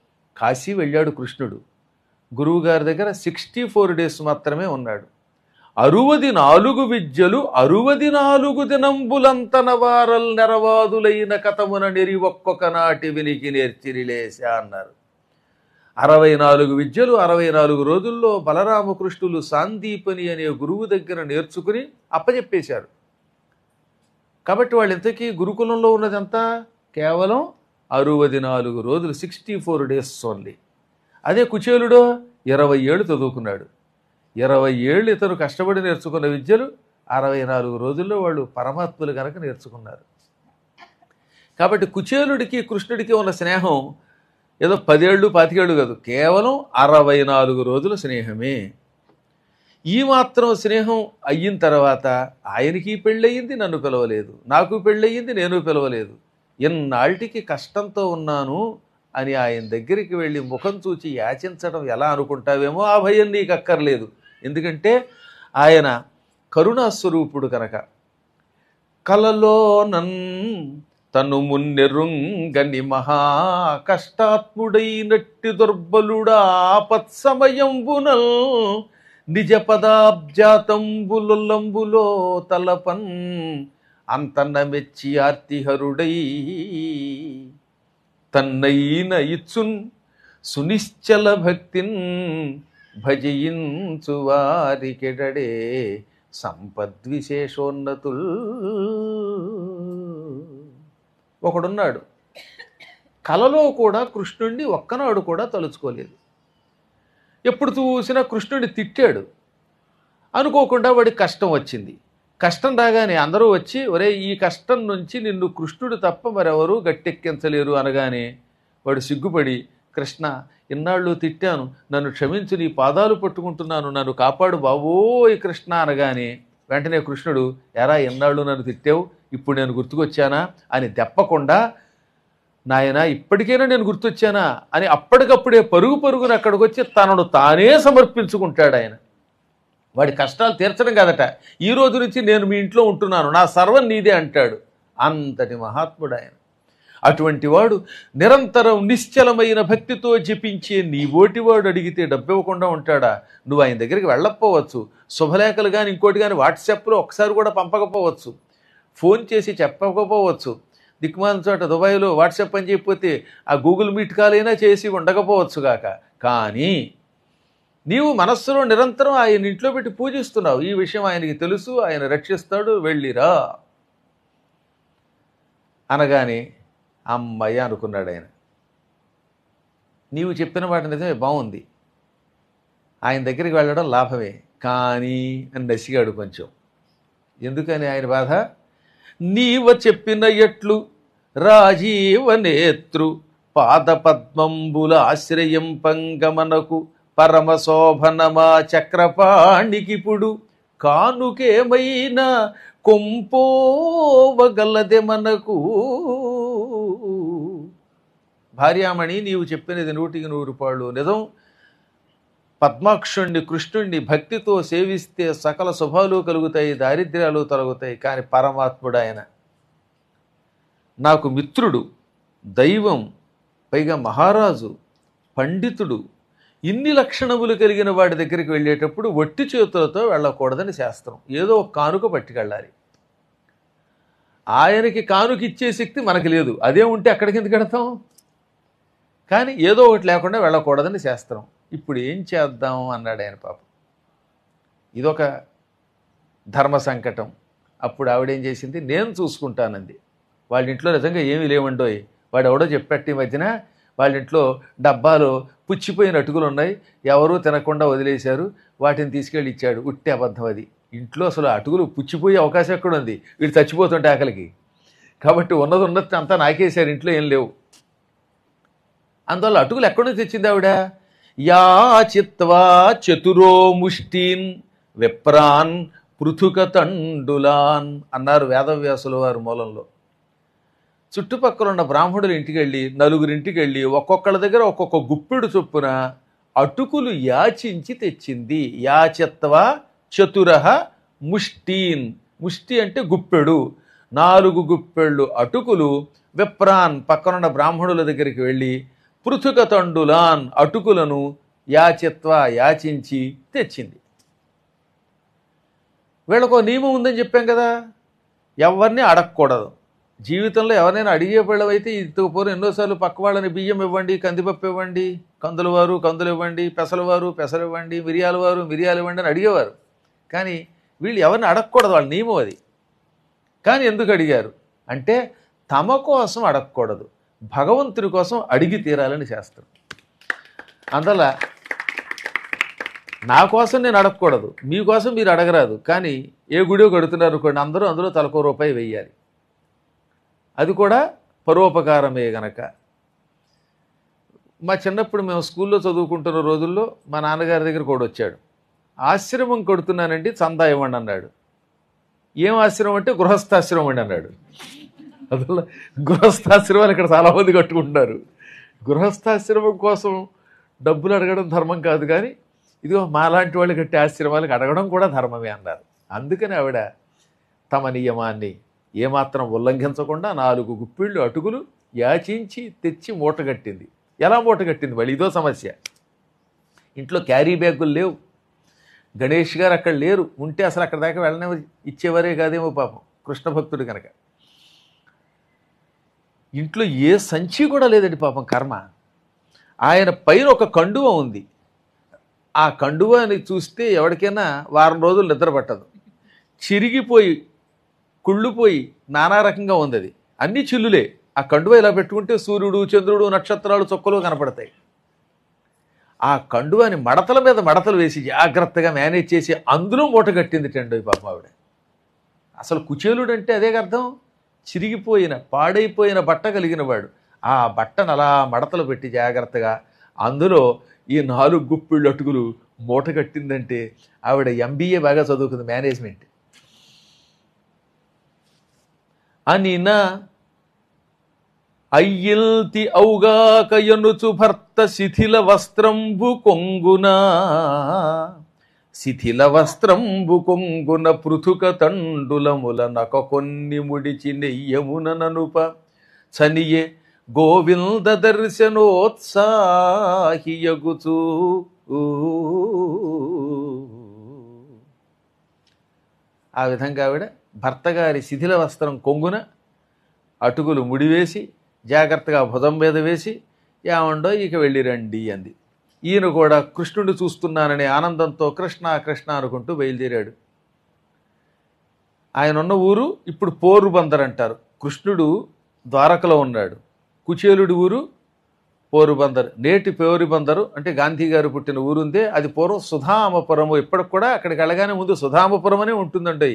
కాశీ వెళ్ళాడు కృష్ణుడు గురువు గారి దగ్గర సిక్స్టీ ఫోర్ డేస్ మాత్రమే ఉన్నాడు అరువది నాలుగు విద్యలు అరువది నాలుగు దినంబులంతన వారల్ నెరవాదులైన కథమున నెరి ఒక్కొక్క నాటి వినికి నేర్చిరిలేశ అన్నారు అరవై నాలుగు విద్యలు అరవై నాలుగు రోజుల్లో బలరామకృష్ణులు సాందీపని అనే గురువు దగ్గర నేర్చుకుని అప్పచెప్పేశారు కాబట్టి వాళ్ళు ఇంతకీ గురుకులంలో ఉన్నదంతా కేవలం అరువది నాలుగు రోజులు సిక్స్టీ ఫోర్ డేస్ ఓన్లీ అదే కుచేలుడో ఇరవై ఏళ్ళు చదువుకున్నాడు ఇరవై ఏళ్ళు ఇతను కష్టపడి నేర్చుకున్న విద్యలు అరవై నాలుగు రోజుల్లో వాళ్ళు పరమాత్ములు కనుక నేర్చుకున్నారు కాబట్టి కుచేలుడికి కృష్ణుడికి ఉన్న స్నేహం ఏదో పదేళ్ళు పాతికేళ్ళు కాదు కేవలం అరవై నాలుగు రోజుల స్నేహమే ఈ మాత్రం స్నేహం అయిన తర్వాత ఆయనకి పెళ్ళయింది నన్ను పిలవలేదు నాకు పెళ్ళయింది నేను పిలవలేదు ఎన్నాళ్ళకి కష్టంతో ఉన్నాను అని ఆయన దగ్గరికి వెళ్ళి ముఖం చూచి యాచించడం ఎలా అనుకుంటావేమో ఆ భయం నీకు అక్కర్లేదు ఎందుకంటే ఆయన కరుణాస్వరూపుడు కనుక కలలో నన్ తను మున్నెరుంగని మహా కష్టాత్ముడైనట్టి దుర్బలుడా ఆపత్సమయంబునల్ నిజ పదాబ్జాతంబులొల్లంబులో తలపన్ అంతన్న మెచ్చి ఆర్తిహరుడై తన్నైన ఇచ్చున్ సునిశ్చల భక్తిన్ భజయించు వారికెడడే సంపద్విశేషోన్నతుల్ ఒకడున్నాడు కలలో కూడా కృష్ణుణ్ణి ఒక్కనాడు కూడా తలుచుకోలేదు ఎప్పుడు చూసినా కృష్ణుడిని తిట్టాడు అనుకోకుండా వాడికి కష్టం వచ్చింది కష్టం రాగానే అందరూ వచ్చి ఒరే ఈ కష్టం నుంచి నిన్ను కృష్ణుడు తప్ప మరెవరూ గట్టెక్కించలేరు అనగానే వాడు సిగ్గుపడి కృష్ణ ఇన్నాళ్ళు తిట్టాను నన్ను క్షమించు నీ పాదాలు పట్టుకుంటున్నాను నన్ను కాపాడు బావోయ్ కృష్ణ అనగానే వెంటనే కృష్ణుడు ఎరా ఎన్నాళ్ళు నన్ను తిట్టావు ఇప్పుడు నేను గుర్తుకొచ్చానా అని దెప్పకుండా నాయనా ఇప్పటికైనా నేను గుర్తొచ్చానా అని అప్పటికప్పుడే పరుగు పరుగున అక్కడికి వచ్చి తనను తానే సమర్పించుకుంటాడు ఆయన వాడి కష్టాలు తీర్చడం కాదట ఈ రోజు నుంచి నేను మీ ఇంట్లో ఉంటున్నాను నా సర్వం నీదే అంటాడు అంతటి మహాత్ముడు ఆయన అటువంటి వాడు నిరంతరం నిశ్చలమైన భక్తితో జపించే నీ ఓటివాడు అడిగితే డబ్బు ఇవ్వకుండా ఉంటాడా నువ్వు ఆయన దగ్గరికి వెళ్ళకపోవచ్చు శుభలేఖలు కానీ ఇంకోటి కానీ వాట్సాప్లో ఒకసారి కూడా పంపకపోవచ్చు ఫోన్ చేసి చెప్పకపోవచ్చు దిక్మాల చోట దుబాయ్లో వాట్సాప్ అని చెప్పితే ఆ గూగుల్ మీట్ కాలైనా చేసి ఉండకపోవచ్చు గాక కానీ నీవు మనస్సులో నిరంతరం ఆయన ఇంట్లో పెట్టి పూజిస్తున్నావు ఈ విషయం ఆయనకి తెలుసు ఆయన రక్షిస్తాడు వెళ్ళిరా అనగానే అమ్మయ్య అనుకున్నాడు ఆయన నీవు చెప్పిన వాటి నిజమే బాగుంది ఆయన దగ్గరికి వెళ్ళడం లాభమే కానీ అని నసిగాడు కొంచెం ఎందుకని ఆయన బాధ నీవ చెప్పిన ఎట్లు రాజీవ నేత్రు పాదపద్మంబుల ఆశ్రయం పంగమనకు పరమశోభనమా చక్రపాణికిపుడు కానుకేమైనా కొంపోవగలదే మనకు భార్యామణి నీవు చెప్పినది నూటికి నూరు పాళ్ళు నిజం పద్మాక్షుణ్ణి కృష్ణుణ్ణి భక్తితో సేవిస్తే సకల శుభాలు కలుగుతాయి దారిద్ర్యాలు తొలగుతాయి కానీ పరమాత్ముడు ఆయన నాకు మిత్రుడు దైవం పైగా మహారాజు పండితుడు ఇన్ని లక్షణములు కలిగిన వాడి దగ్గరికి వెళ్ళేటప్పుడు ఒట్టి చేతులతో వెళ్ళకూడదని శాస్త్రం ఏదో ఒక కానుక పట్టుకెళ్ళాలి ఆయనకి కానుక ఇచ్చే శక్తి మనకి లేదు అదే ఉంటే అక్కడికి ఎందుకు వెడతాం కానీ ఏదో ఒకటి లేకుండా వెళ్ళకూడదని శాస్త్రం ఇప్పుడు ఏం చేద్దాం అన్నాడు ఆయన పాపం ఇదొక ధర్మ సంకటం అప్పుడు ఆవిడేం చేసింది నేను చూసుకుంటానంది వాళ్ళ ఇంట్లో నిజంగా ఏమీ లేవండోయ్ వాడు ఎవడో చెప్పట్టు ఈ మధ్యన వాళ్ళ ఇంట్లో డబ్బాలో పుచ్చిపోయిన అటుకులు ఉన్నాయి ఎవరూ తినకుండా వదిలేశారు వాటిని తీసుకెళ్ళి ఇచ్చాడు ఉట్టి అబద్ధం అది ఇంట్లో అసలు అటుకులు పుచ్చిపోయే అవకాశం ఎక్కడ ఉంది వీడు చచ్చిపోతుంటే ఆకలికి కాబట్టి ఉన్నది ఉన్నది అంతా నాకేశారు ఇంట్లో ఏం లేవు అందువల్ల అటుకులు ఎక్కడి నుంచి తెచ్చింది ఆవిడ యా చిత్వా చతురో ముష్టీన్ విప్రాన్ పృథుక తండులాన్ అన్నారు వేదవ్యాసుల వారు మూలంలో చుట్టుపక్కల ఉన్న బ్రాహ్మణుల ఇంటికి వెళ్ళి నలుగురింటికి వెళ్ళి ఒక్కొక్కళ్ళ దగ్గర ఒక్కొక్క గుప్పెడు చొప్పున అటుకులు యాచించి తెచ్చింది యాచత్వ చతురహ ముష్టీన్ ముష్టి అంటే గుప్పెడు నాలుగు గుప్పెళ్ళు అటుకులు విప్రాన్ పక్కనున్న బ్రాహ్మణుల దగ్గరికి వెళ్ళి పృథుక తండులాన్ అటుకులను యాచిత్వ యాచించి తెచ్చింది వీళ్ళకు ఒక నియమం ఉందని చెప్పాం కదా ఎవరిని అడగకూడదు జీవితంలో ఎవరైనా అడిగే పిల్లవైతే ఇతకపోరు ఎన్నోసార్లు పక్క వాళ్ళని బియ్యం ఇవ్వండి కందిపప్పు ఇవ్వండి కందుల వారు కందులు ఇవ్వండి పెసల వారు పెసలు ఇవ్వండి మిరియాల వారు మిరియాలు ఇవ్వండి అని అడిగేవారు కానీ వీళ్ళు ఎవరిని అడగకూడదు వాళ్ళ నియమం అది కానీ ఎందుకు అడిగారు అంటే తమ కోసం అడగకూడదు భగవంతుని కోసం అడిగి తీరాలని చేస్తారు అందువల్ల నా కోసం నేను అడగకూడదు మీకోసం మీరు అడగరాదు కానీ ఏ గుడిో కడుతున్నారు అనుకోండి అందరూ అందులో తలకో రూపాయి వెయ్యాలి అది కూడా పరోపకారమే గనక మా చిన్నప్పుడు మేము స్కూల్లో చదువుకుంటున్న రోజుల్లో మా నాన్నగారి దగ్గర కూడా వచ్చాడు ఆశ్రమం కొడుతున్నానండి చందా ఇవ్వండి అన్నాడు ఏం ఆశ్రమం అంటే గృహస్థాశ్రమం అండి అన్నాడు అందువల్ల గృహస్థాశ్రమాలు ఇక్కడ చాలామంది కట్టుకుంటున్నారు గృహస్థాశ్రమం కోసం డబ్బులు అడగడం ధర్మం కాదు కానీ ఇదిగో మాలాంటి వాళ్ళు కట్టే ఆశ్రమాలకు అడగడం కూడా ధర్మమే అన్నారు అందుకని ఆవిడ తమ నియమాన్ని ఏమాత్రం ఉల్లంఘించకుండా నాలుగు గుప్పిళ్ళు అటుకులు యాచించి తెచ్చి మూటగట్టింది ఎలా మూటగట్టింది మళ్ళీ ఇదో సమస్య ఇంట్లో క్యారీ బ్యాగులు లేవు గణేష్ గారు అక్కడ లేరు ఉంటే అసలు అక్కడ దాకా వెళ్ళనే ఇచ్చేవారే కాదేమో పాపం కృష్ణ భక్తుడు కనుక ఇంట్లో ఏ సంచి కూడా లేదండి పాపం కర్మ ఆయన పైన ఒక కండువ ఉంది ఆ కండువాని చూస్తే ఎవరికైనా వారం రోజులు నిద్ర పట్టదు చిరిగిపోయి కుళ్ళుపోయి నానా రకంగా ఉంది అది అన్ని చిల్లులే ఆ కండువ ఇలా పెట్టుకుంటే సూర్యుడు చంద్రుడు నక్షత్రాలు చొక్కలు కనపడతాయి ఆ కండువాని మడతల మీద మడతలు వేసి జాగ్రత్తగా మేనేజ్ చేసి అందులో మూట కట్టింది టెండోయి పాప ఆవిడ అసలు కుచేలుడు అంటే అదే అర్థం చిరిగిపోయిన పాడైపోయిన బట్ట కలిగిన వాడు ఆ బట్టను అలా మడతలు పెట్టి జాగ్రత్తగా అందులో ఈ నాలుగు గుప్పిళ్ళు అటుకులు మూట కట్టిందంటే ఆవిడ ఎంబీఏ బాగా చదువుకుంది మేనేజ్మెంట్ అనినా అయ్యిల్తి ఔగాక ఎనుచు భర్త శిథిల వస్త్రంబు కొంగునా శిథిల వస్త్రంబు కొంగున పృథుక తండులముల నక కొన్ని ముడిచి నెయ్యమున ననుప చనియే గోవింద దర్శనోత్సాహియగుచూ ఆ విధంగా ఆవిడ భర్త గారి శిథిల వస్త్రం కొంగున అటుకులు ముడివేసి జాగ్రత్తగా భుజం మీద వేసి ఏమండో ఇక వెళ్ళిరండి అంది ఈయన కూడా కృష్ణుడు చూస్తున్నాననే ఆనందంతో కృష్ణ కృష్ణ అనుకుంటూ బయలుదేరాడు ఆయన ఉన్న ఊరు ఇప్పుడు పోరుబందర్ అంటారు కృష్ణుడు ద్వారకలో ఉన్నాడు కుచేలుడి ఊరు పోరుబందర్ నేటి పోరుబందరు అంటే గాంధీ గారు పుట్టిన ఊరుందే అది పూర్వం సుధామపురము ఇప్పటికి కూడా అక్కడికి వెళ్ళగానే ముందు సుధామపురం అనే ఉంటుందండి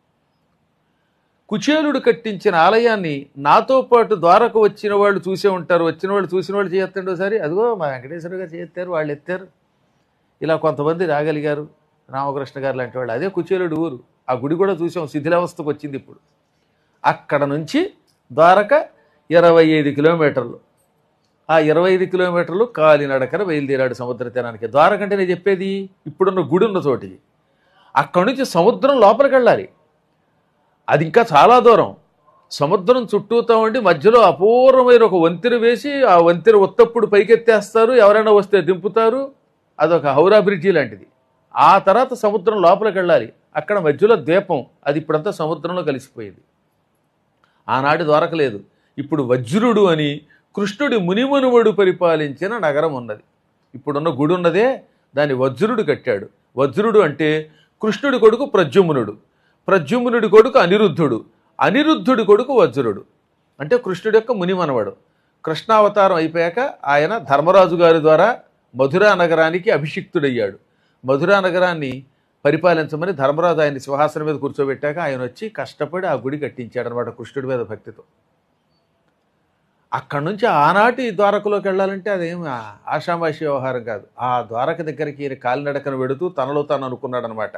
కుచేలుడు కట్టించిన ఆలయాన్ని నాతో పాటు ద్వారకు వచ్చిన వాళ్ళు చూసే ఉంటారు వచ్చిన వాళ్ళు చూసిన వాళ్ళు చేయొత్తండి ఒకసారి అదిగో మా వెంకటేశ్వర గారు చేయెత్తారు వాళ్ళు ఎత్తారు ఇలా కొంతమంది రాగలిగారు రామకృష్ణ గారు లాంటి వాళ్ళు అదే కుచేలుడు ఊరు ఆ గుడి కూడా చూసాం శిథిలావస్థకు వచ్చింది ఇప్పుడు అక్కడ నుంచి ద్వారక ఇరవై ఐదు కిలోమీటర్లు ఆ ఇరవై ఐదు కిలోమీటర్లు కాలినడకన బయలుదేరాడు సముద్ర తీరానికి ద్వారక అంటే నేను చెప్పేది ఇప్పుడున్న గుడి ఉన్న చోటికి అక్కడి నుంచి సముద్రం లోపలికి వెళ్ళాలి అది ఇంకా చాలా దూరం సముద్రం చుట్టూతా ఉండి మధ్యలో అపూర్వమైన ఒక వంతెన వేసి ఆ వంతెన ఉత్తప్పుడు పైకెత్తేస్తారు ఎవరైనా వస్తే దింపుతారు అదొక హౌరా బ్రిడ్జి లాంటిది ఆ తర్వాత సముద్రం లోపలికి వెళ్ళాలి అక్కడ మధ్యలో ద్వీపం అది ఇప్పుడంతా సముద్రంలో కలిసిపోయింది ఆనాడు దొరకలేదు ఇప్పుడు వజ్రుడు అని కృష్ణుడి మునిమునువుడు పరిపాలించిన నగరం ఉన్నది ఇప్పుడున్న గుడి ఉన్నదే దాన్ని వజ్రుడు కట్టాడు వజ్రుడు అంటే కృష్ణుడి కొడుకు ప్రద్యుమ్నుడు ప్రద్యుమ్నుడి కొడుకు అనిరుద్ధుడు అనిరుద్ధుడి కొడుకు వజ్రుడు అంటే కృష్ణుడి యొక్క మునిమనవడు కృష్ణావతారం అయిపోయాక ఆయన ధర్మరాజు గారి ద్వారా మధురా నగరానికి అభిషిక్తుడయ్యాడు మధురా నగరాన్ని పరిపాలించమని ధర్మరాజు ఆయన్ని సింహాసనం మీద కూర్చోబెట్టాక ఆయన వచ్చి కష్టపడి ఆ గుడి కట్టించాడు అనమాట కృష్ణుడి మీద భక్తితో అక్కడి నుంచి ఆనాటి ద్వారకలోకి వెళ్ళాలంటే అదేం ఆ- ఆషామాషి వ్యవహారం కాదు ఆ ద్వారక దగ్గరికి ఈయన కాలినడకను వెడుతూ తనలో తాను అనుకున్నాడు అనమాట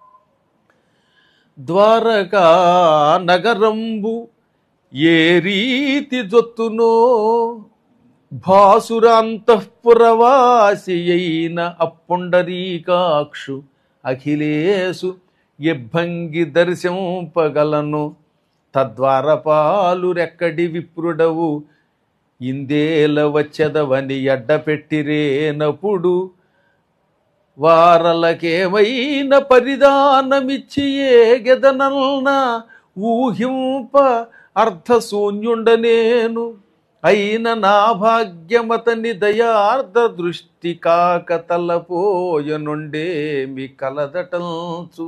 ద్వారకా నగరంబు ఏ రీతి జొత్తునో భాసురాంతఃపురవాసి అయిన అప్పుండరీకాక్షు అఖిలేసు ఎబ్బంగి దర్శంపగలను తద్వారపాలు రెక్కడి విప్రుడవు ఇందేల వచ్చదవని అడ్డపెట్టిరేనప్పుడు వారలకేమైన పరిదానమిచ్చి ఏ గెదనల్న ఊహింప అర్థశూన్యుండనేను అయిన నా భాగ్యమతని దయార్ధ దృష్టి కాక తలపోయనుండే మీ కలదటంచు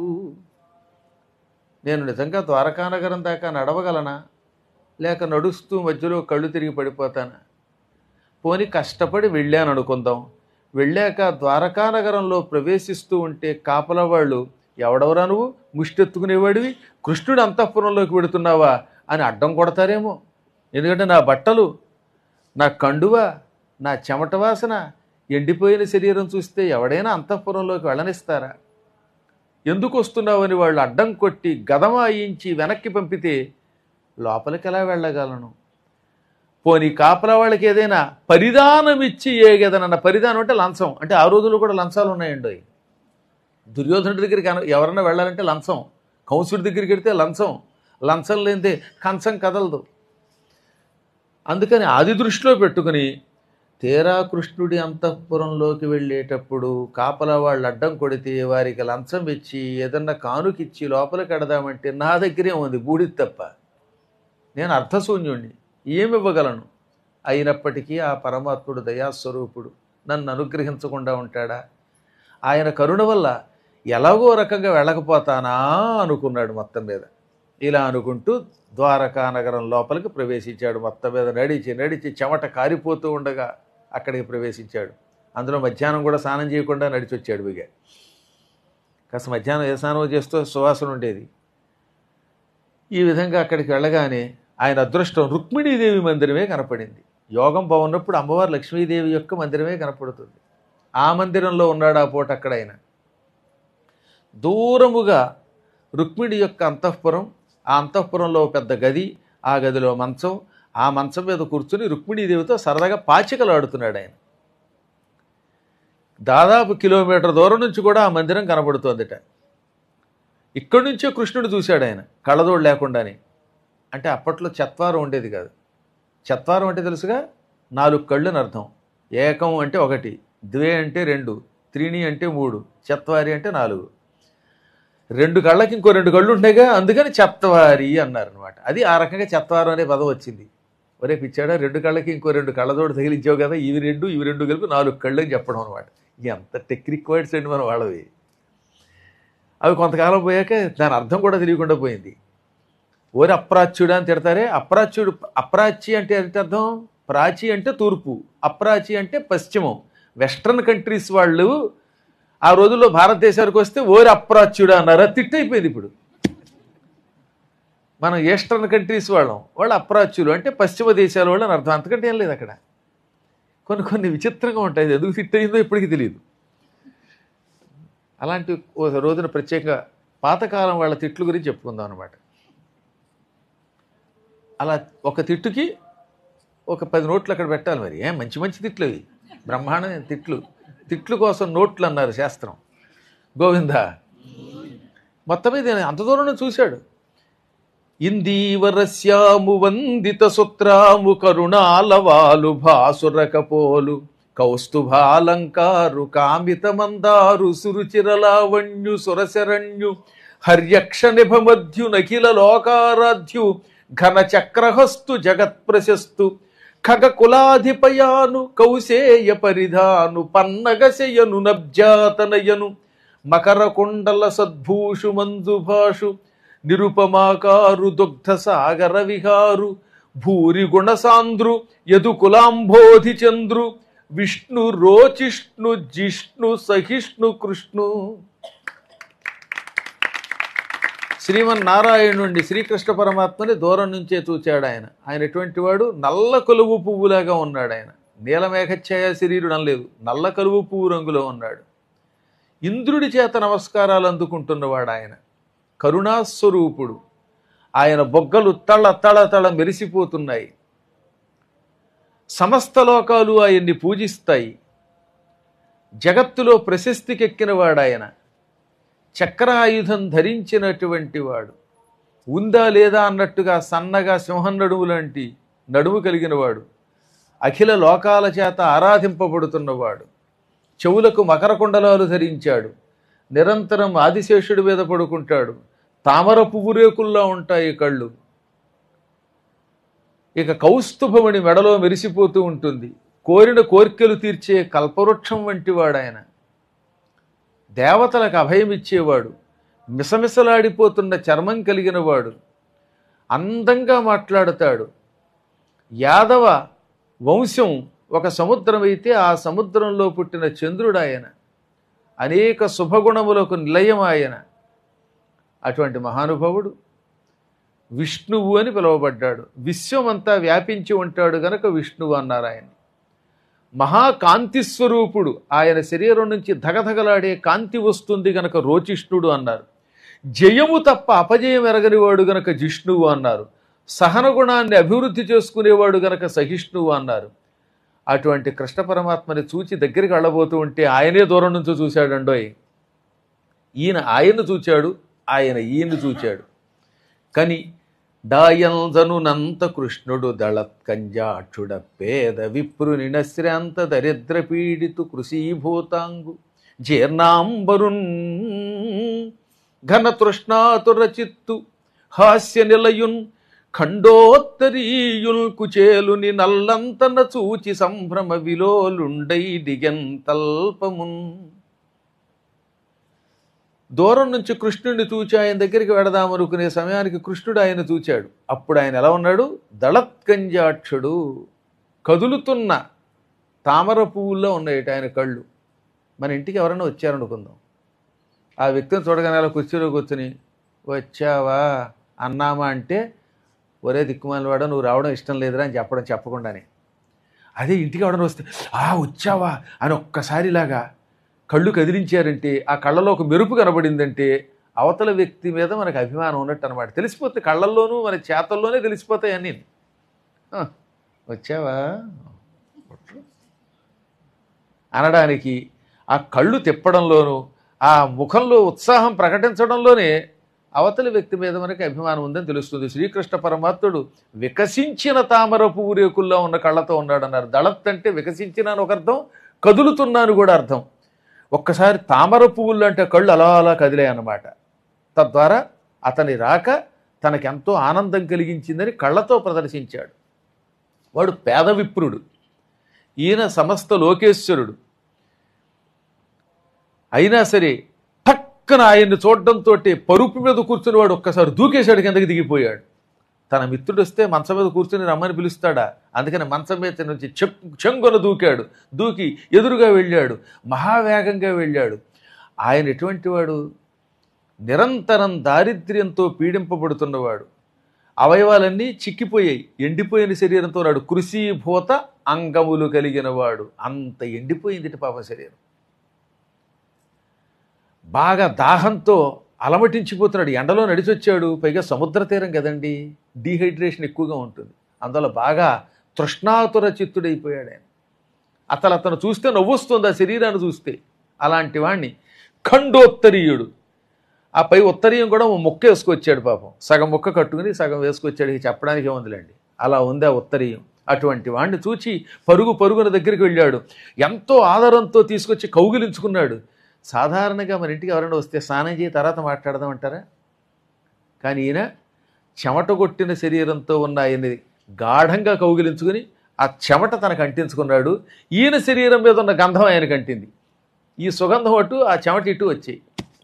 నేను నిజంగా ద్వారకానగరం దాకా నడవగలనా లేక నడుస్తూ మధ్యలో కళ్ళు తిరిగి పడిపోతానా పోని కష్టపడి వెళ్ళాను అనుకుందాం వెళ్ళాక ద్వారకానగరంలో ప్రవేశిస్తూ ఉంటే కాపల వాళ్ళు ఎవడవరా నువ్వు ముష్టెత్తుకునేవాడివి కృష్ణుడు అంతఃపురంలోకి వెడుతున్నావా అని అడ్డం కొడతారేమో ఎందుకంటే నా బట్టలు నా కండువ నా చెమట వాసన ఎండిపోయిన శరీరం చూస్తే ఎవడైనా అంతఃపురంలోకి వెళ్ళనిస్తారా ఎందుకు వస్తున్నావని వాళ్ళు అడ్డం కొట్టి గదమాయించి వెనక్కి పంపితే లోపలికి ఎలా వెళ్ళగలను పోనీ కాపలా వాళ్ళకి ఏదైనా పరిధానం ఇచ్చి ఏగేదనన్న పరిధానం అంటే లంచం అంటే ఆ రోజుల్లో కూడా లంచాలు ఉన్నాయండి దుర్యోధనుడి దగ్గరికి అన- ఎవరన్నా వెళ్ళాలంటే లంచం కంసుడి దగ్గరికి వెడితే లంచం లంచం లేనిదే కంచం కదలదు అందుకని అది దృష్టిలో పెట్టుకుని తీరా కృష్ణుడి అంతఃపురంలోకి వెళ్ళేటప్పుడు కాపలా వాళ్ళు అడ్డం కొడితే వారికి లంచం ఇచ్చి ఏదన్నా కానుకిచ్చి లోపలికి కడదామంటే నా దగ్గరే ఉంది బూడిది తప్ప నేను అర్థశూన్యుణ్ణి ఏమి ఇవ్వగలను అయినప్పటికీ ఆ పరమాత్ముడు దయాస్వరూపుడు నన్ను అనుగ్రహించకుండా ఉంటాడా ఆయన కరుణ వల్ల ఎలాగో రకంగా వెళ్ళకపోతానా అనుకున్నాడు మొత్తం మీద ఇలా అనుకుంటూ ద్వారకా నగరం లోపలికి ప్రవేశించాడు మొత్తం మీద నడిచి నడిచి చెమట కారిపోతూ ఉండగా అక్కడికి ప్రవేశించాడు అందులో మధ్యాహ్నం కూడా స్నానం చేయకుండా నడిచి వచ్చాడు బిగా కాస్త మధ్యాహ్నం ఏ స్నానం చేస్తూ సువాసన ఉండేది ఈ విధంగా అక్కడికి వెళ్ళగానే ఆయన అదృష్టం రుక్మిణీదేవి మందిరమే కనపడింది యోగం బాగున్నప్పుడు అమ్మవారు లక్ష్మీదేవి యొక్క మందిరమే కనపడుతుంది ఆ మందిరంలో ఉన్నాడు ఆ పూట అక్కడ ఆయన దూరముగా రుక్మిణి యొక్క అంతఃపురం ఆ అంతఃపురంలో పెద్ద గది ఆ గదిలో మంచం ఆ మంచం మీద కూర్చుని రుక్మిణీదేవితో సరదాగా పాచికలు ఆడుతున్నాడు ఆయన దాదాపు కిలోమీటర్ దూరం నుంచి కూడా ఆ మందిరం కనబడుతోందిట ఇక్కడి నుంచే కృష్ణుడు చూశాడు ఆయన కళ్ళదోడు లేకుండానే అంటే అప్పట్లో చత్వారం ఉండేది కాదు చత్వారం అంటే తెలుసుగా నాలుగు కళ్ళు అని అర్థం ఏకం అంటే ఒకటి ద్వే అంటే రెండు త్రీని అంటే మూడు చత్వారి అంటే నాలుగు రెండు కళ్ళకి ఇంకో రెండు కళ్ళు ఉండేగా అందుకని చత్వారి అన్నారు అనమాట అది ఆ రకంగా చత్వారం అనే పదం వచ్చింది ఒరే పిచ్చాడా రెండు కళ్ళకి ఇంకో రెండు కళ్ళతోడు తగిలించావు కదా ఇవి రెండు ఇవి రెండు కలిపి నాలుగు కళ్ళు అని చెప్పడం అనమాట ఎంత టెక్నిక్ వర్డ్స్ అండి మన వాళ్ళవి అవి కొంతకాలం పోయాక దాని అర్థం కూడా తెలియకుండా పోయింది ఓరి అప్రాచ్యుడు అని తిడతారే అప్రాచ్యుడు అప్రాచి అంటే ఏంటి అర్థం ప్రాచి అంటే తూర్పు అప్రాచి అంటే పశ్చిమం వెస్ట్రన్ కంట్రీస్ వాళ్ళు ఆ రోజుల్లో భారతదేశానికి వస్తే ఓరి అప్రాచ్యుడు అన్నారు అది తిట్టయిపోయింది ఇప్పుడు మనం ఈస్టర్న్ కంట్రీస్ వాళ్ళం వాళ్ళు అప్రాచ్యులు అంటే పశ్చిమ దేశాల వాళ్ళు అని అర్థం అంతకంటే ఏం లేదు అక్కడ కొన్ని కొన్ని విచిత్రంగా ఉంటాయి ఇది ఎందుకు తిట్టయిందో ఇప్పటికీ తెలియదు అలాంటి ఓ రోజున ప్రత్యేకంగా పాతకాలం వాళ్ళ తిట్లు గురించి చెప్పుకుందాం అనమాట అలా ఒక తిట్టుకి ఒక పది నోట్లు అక్కడ పెట్టాలి మరి ఏం మంచి మంచి తిట్లు అవి బ్రహ్మాండమైన తిట్లు తిట్లు కోసం నోట్లు అన్నారు శాస్త్రం గోవింద మొత్తం మీద ఈయన అంత దూరం నుంచి చూశాడు ఇందీవరస్యాము వందిత సుత్రాము కరుణాలవాలు భాసురకపోలు కౌస్తుభాలంకారు కామిత మందారు సురుచిరలావణ్యు సురశరణ్యు హర్యక్ష నిభమధ్యు నఖిల లోకారాధ్యు ఘన చక్రహస్తు జగత్ప్రశస్తు ఖగ కులాధిపయాను కౌసేయ పరిధాను పన్నగశయను నబ్జాతనయను మకర కుండల సద్భూషు మంజుభాషు నిరుపమాకారు దుగ్ధ సాగర విహారు భూరి గుణసాంద్రు యదు కులాంబోధి చంద్రు విష్ణు రోచిష్ణు జిష్ణు సహిష్ణు కృష్ణు శ్రీమన్నారాయణుండి శ్రీకృష్ణ పరమాత్మని దూరం నుంచే చూచాడు ఆయన ఆయన ఎటువంటి వాడు నల్ల కలువు పువ్వులాగా ఉన్నాడు ఆయన నీలమేఘఛాయ శరీరుడు అనలేదు నల్ల కలువు పువ్వు రంగులో ఉన్నాడు ఇంద్రుడి చేత నమస్కారాలు అందుకుంటున్నవాడు ఆయన కరుణాస్వరూపుడు ఆయన బొగ్గలు తళ తళ తళ మెరిసిపోతున్నాయి సమస్త లోకాలు ఆయన్ని పూజిస్తాయి జగత్తులో ప్రశస్తికెక్కిన వాడాయన చక్రాయుధం ధరించినటువంటి వాడు ఉందా లేదా అన్నట్టుగా సన్నగా సింహం నడుము లాంటి నడుము కలిగిన వాడు అఖిల లోకాల చేత ఆరాధింపబడుతున్నవాడు చెవులకు మకర కుండలాలు ధరించాడు నిరంతరం ఆదిశేషుడి మీద పడుకుంటాడు తామర పువ్వు రేకుల్లా ఉంటాయి కళ్ళు ఇక కౌస్తుభమణి మెడలో మెరిసిపోతూ ఉంటుంది కోరిన కోరికలు తీర్చే కల్పవృక్షం వంటి వాడాయన దేవతలకు అభయం ఇచ్చేవాడు మిసమిసలాడిపోతున్న చర్మం కలిగిన వాడు అందంగా మాట్లాడతాడు యాదవ వంశం ఒక సముద్రం అయితే ఆ సముద్రంలో పుట్టిన చంద్రుడు ఆయన అనేక శుభగుణములకు నిలయం ఆయన అటువంటి మహానుభావుడు విష్ణువు అని పిలువబడ్డాడు విశ్వమంతా వ్యాపించి ఉంటాడు గనక విష్ణువు అన్నారు ఆయన మహాకాంతి స్వరూపుడు ఆయన శరీరం నుంచి ధగధగలాడే కాంతి వస్తుంది గనక రోచిష్ణుడు అన్నారు జయము తప్ప అపజయం ఎరగనివాడు గనక జిష్ణువు అన్నారు సహన గుణాన్ని అభివృద్ధి చేసుకునేవాడు గనక సహిష్ణువు అన్నారు అటువంటి కృష్ణ పరమాత్మని చూచి దగ్గరికి వెళ్ళబోతూ ఉంటే ఆయనే దూరం నుంచి చూశాడండోయ్ ఈయన ఆయన్ను చూచాడు ఆయన ఈయన్ని చూచాడు కని డాయంజనునంత కృష్ణుడు దళత్కంజాక్షుడ పేద విప్రుని నశ్రాంత దరిద్ర పీడితు కృషీభూతాంగు జీర్ణాంబరున్ ఘన తృష్ణాతుర చిత్తు హాస్య నిలయున్ ఖండోత్తరీయుల్ కుచేలుని నల్లంతన చూచి సంభ్రమ విలోలుండై దిగన్ తల్పమున్ దూరం నుంచి కృష్ణుడిని చూచి ఆయన దగ్గరికి వెడదామనుకునే సమయానికి కృష్ణుడు ఆయన చూచాడు అప్పుడు ఆయన ఎలా ఉన్నాడు దళత్కంజాక్షుడు కదులుతున్న తామర పువ్వుల్లో ఉన్నాయట ఆయన కళ్ళు మన ఇంటికి ఎవరైనా వచ్చారనుకుందాం ఆ వ్యక్తిని చూడగానే అలా కుర్చీలో కూర్చుని వచ్చావా అన్నామా అంటే ఒరే దిక్కుమాలి వాడ నువ్వు రావడం ఇష్టం లేదురా అని చెప్పడం చెప్పకుండానే అదే ఇంటికి ఎవడని వస్తే ఆ వచ్చావా అని ఒక్కసారిలాగా కళ్ళు కదిలించారంటే ఆ కళ్ళలో ఒక మెరుపు కనబడిందంటే అవతల వ్యక్తి మీద మనకు అభిమానం ఉన్నట్టు అనమాట తెలిసిపోతే కళ్ళల్లోనూ మన చేతల్లోనే తెలిసిపోతాయి అన్నీ "ఆ, వచ్చావా అనడానికి ఆ కళ్ళు తిప్పడంలోనూ ఆ ముఖంలో ఉత్సాహం ప్రకటించడంలోనే అవతలి వ్యక్తి మీద మనకి అభిమానం ఉందని తెలుస్తుంది శ్రీకృష్ణ పరమాత్ముడు వికసించిన తామర పువ్వు రేకుల్లో ఉన్న కళ్ళతో ఉన్నాడన్నారు దళత్ అంటే వికసించిన అని ఒక అర్థం కదులుతున్నాను కూడా అర్థం ఒక్కసారి తామర పువ్వులు అంటే కళ్ళు అలా అలా కదిలే అన్నమాట తద్వారా అతని రాక తనకెంతో ఆనందం కలిగించిందని కళ్ళతో ప్రదర్శించాడు వాడు పేద విప్రుడు ఈయన సమస్త లోకేశ్వరుడు అయినా సరే టక్కన ఆయన్ని చూడడంతో పరుపు మీద కూర్చుని వాడు ఒక్కసారి దూకేశాడు కిందకి దిగిపోయాడు తన మిత్రుడు వస్తే మంచం మీద కూర్చుని రమ్మని పిలుస్తాడా అందుకని మంచం మీద నుంచి చెక్ చెంగున దూకాడు దూకి ఎదురుగా వెళ్ళాడు మహావేగంగా వెళ్ళాడు ఆయన ఎటువంటి వాడు నిరంతరం దారిద్ర్యంతో పీడింపబడుతున్నవాడు అవయవాలన్నీ చిక్కిపోయాయి ఎండిపోయిన శరీరంతో నాడు కృషిభూత అంగములు కలిగిన వాడు అంత ఎండిపోయింది పాప శరీరం బాగా దాహంతో అలమటించిపోతున్నాడు ఎండలో నడిచొచ్చాడు పైగా సముద్ర తీరం కదండి డీహైడ్రేషన్ ఎక్కువగా ఉంటుంది అందువల్ల బాగా తృష్ణాతుర చిత్తుడైపోయాడు ఆయన అసలు అతను చూస్తే నవ్వొస్తుంది ఆ శరీరాన్ని చూస్తే అలాంటి వాణ్ణి ఖండోత్తరీయుడు ఆ పై ఉత్తరీయం కూడా ఓ ముక్క వేసుకొచ్చాడు పాపం సగం ముక్క కట్టుకుని సగం వేసుకొచ్చాడు ఇక చెప్పడానికి ఏముందిలేండి అలా ఉంది ఆ ఉత్తరీయం అటువంటి వాణ్ణి చూచి పరుగు పరుగున దగ్గరికి వెళ్ళాడు ఎంతో ఆదరంతో తీసుకొచ్చి కౌగిలించుకున్నాడు సాధారణంగా మన ఇంటికి ఎవరైనా వస్తే స్నానం చేయి తర్వాత మాట్లాడదాం అంటారా కానీ ఈయన చెమట కొట్టిన శరీరంతో ఉన్న ఆయన్ని గాఢంగా కౌగిలించుకుని ఆ చెమట తనకు అంటించుకున్నాడు ఈయన శరీరం మీద ఉన్న గంధం ఆయనకు అంటింది ఈ సుగంధం అటు ఆ చెమట ఇటు వచ్చాయి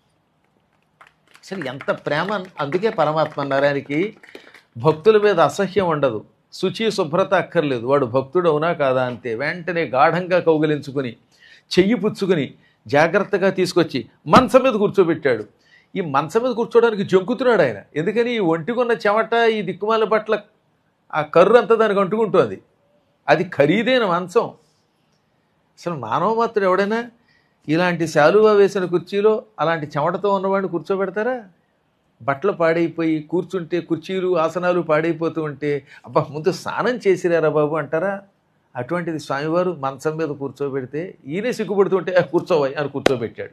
అసలు ఎంత ప్రేమ అందుకే పరమాత్మ అన్నారు ఆయనకి భక్తుల మీద అసహ్యం ఉండదు శుచి శుభ్రత అక్కర్లేదు వాడు భక్తుడు అవునా కాదా అంతే వెంటనే గాఢంగా కౌగిలించుకుని చెయ్యి పుచ్చుకుని జాగ్రత్తగా తీసుకొచ్చి మంచం మీద కూర్చోబెట్టాడు ఈ మంచం మీద కూర్చోడానికి జంకుతున్నాడు ఆయన ఎందుకని ఈ ఒంటికున్న చెమట ఈ దిక్కుమాల పట్ల ఆ కర్రు అంతా దానికి అంటుకుంటుంది అది ఖరీదైన మంచం అసలు మానవ మాత్రం ఎవడైనా ఇలాంటి శాలువా వేసిన కుర్చీలో అలాంటి చెమటతో ఉన్నవాడిని కూర్చోబెడతారా బట్టలు పాడైపోయి కూర్చుంటే కుర్చీలు ఆసనాలు పాడైపోతూ ఉంటే అబ్బా ముందు స్నానం చేసిరారా బాబు అంటారా అటువంటిది స్వామివారు మంచం మీద కూర్చోబెడితే ఈయనే సిగ్గుపడుతుంటే "ఆ, కూర్చోవాయి అని కూర్చోబెట్టాడు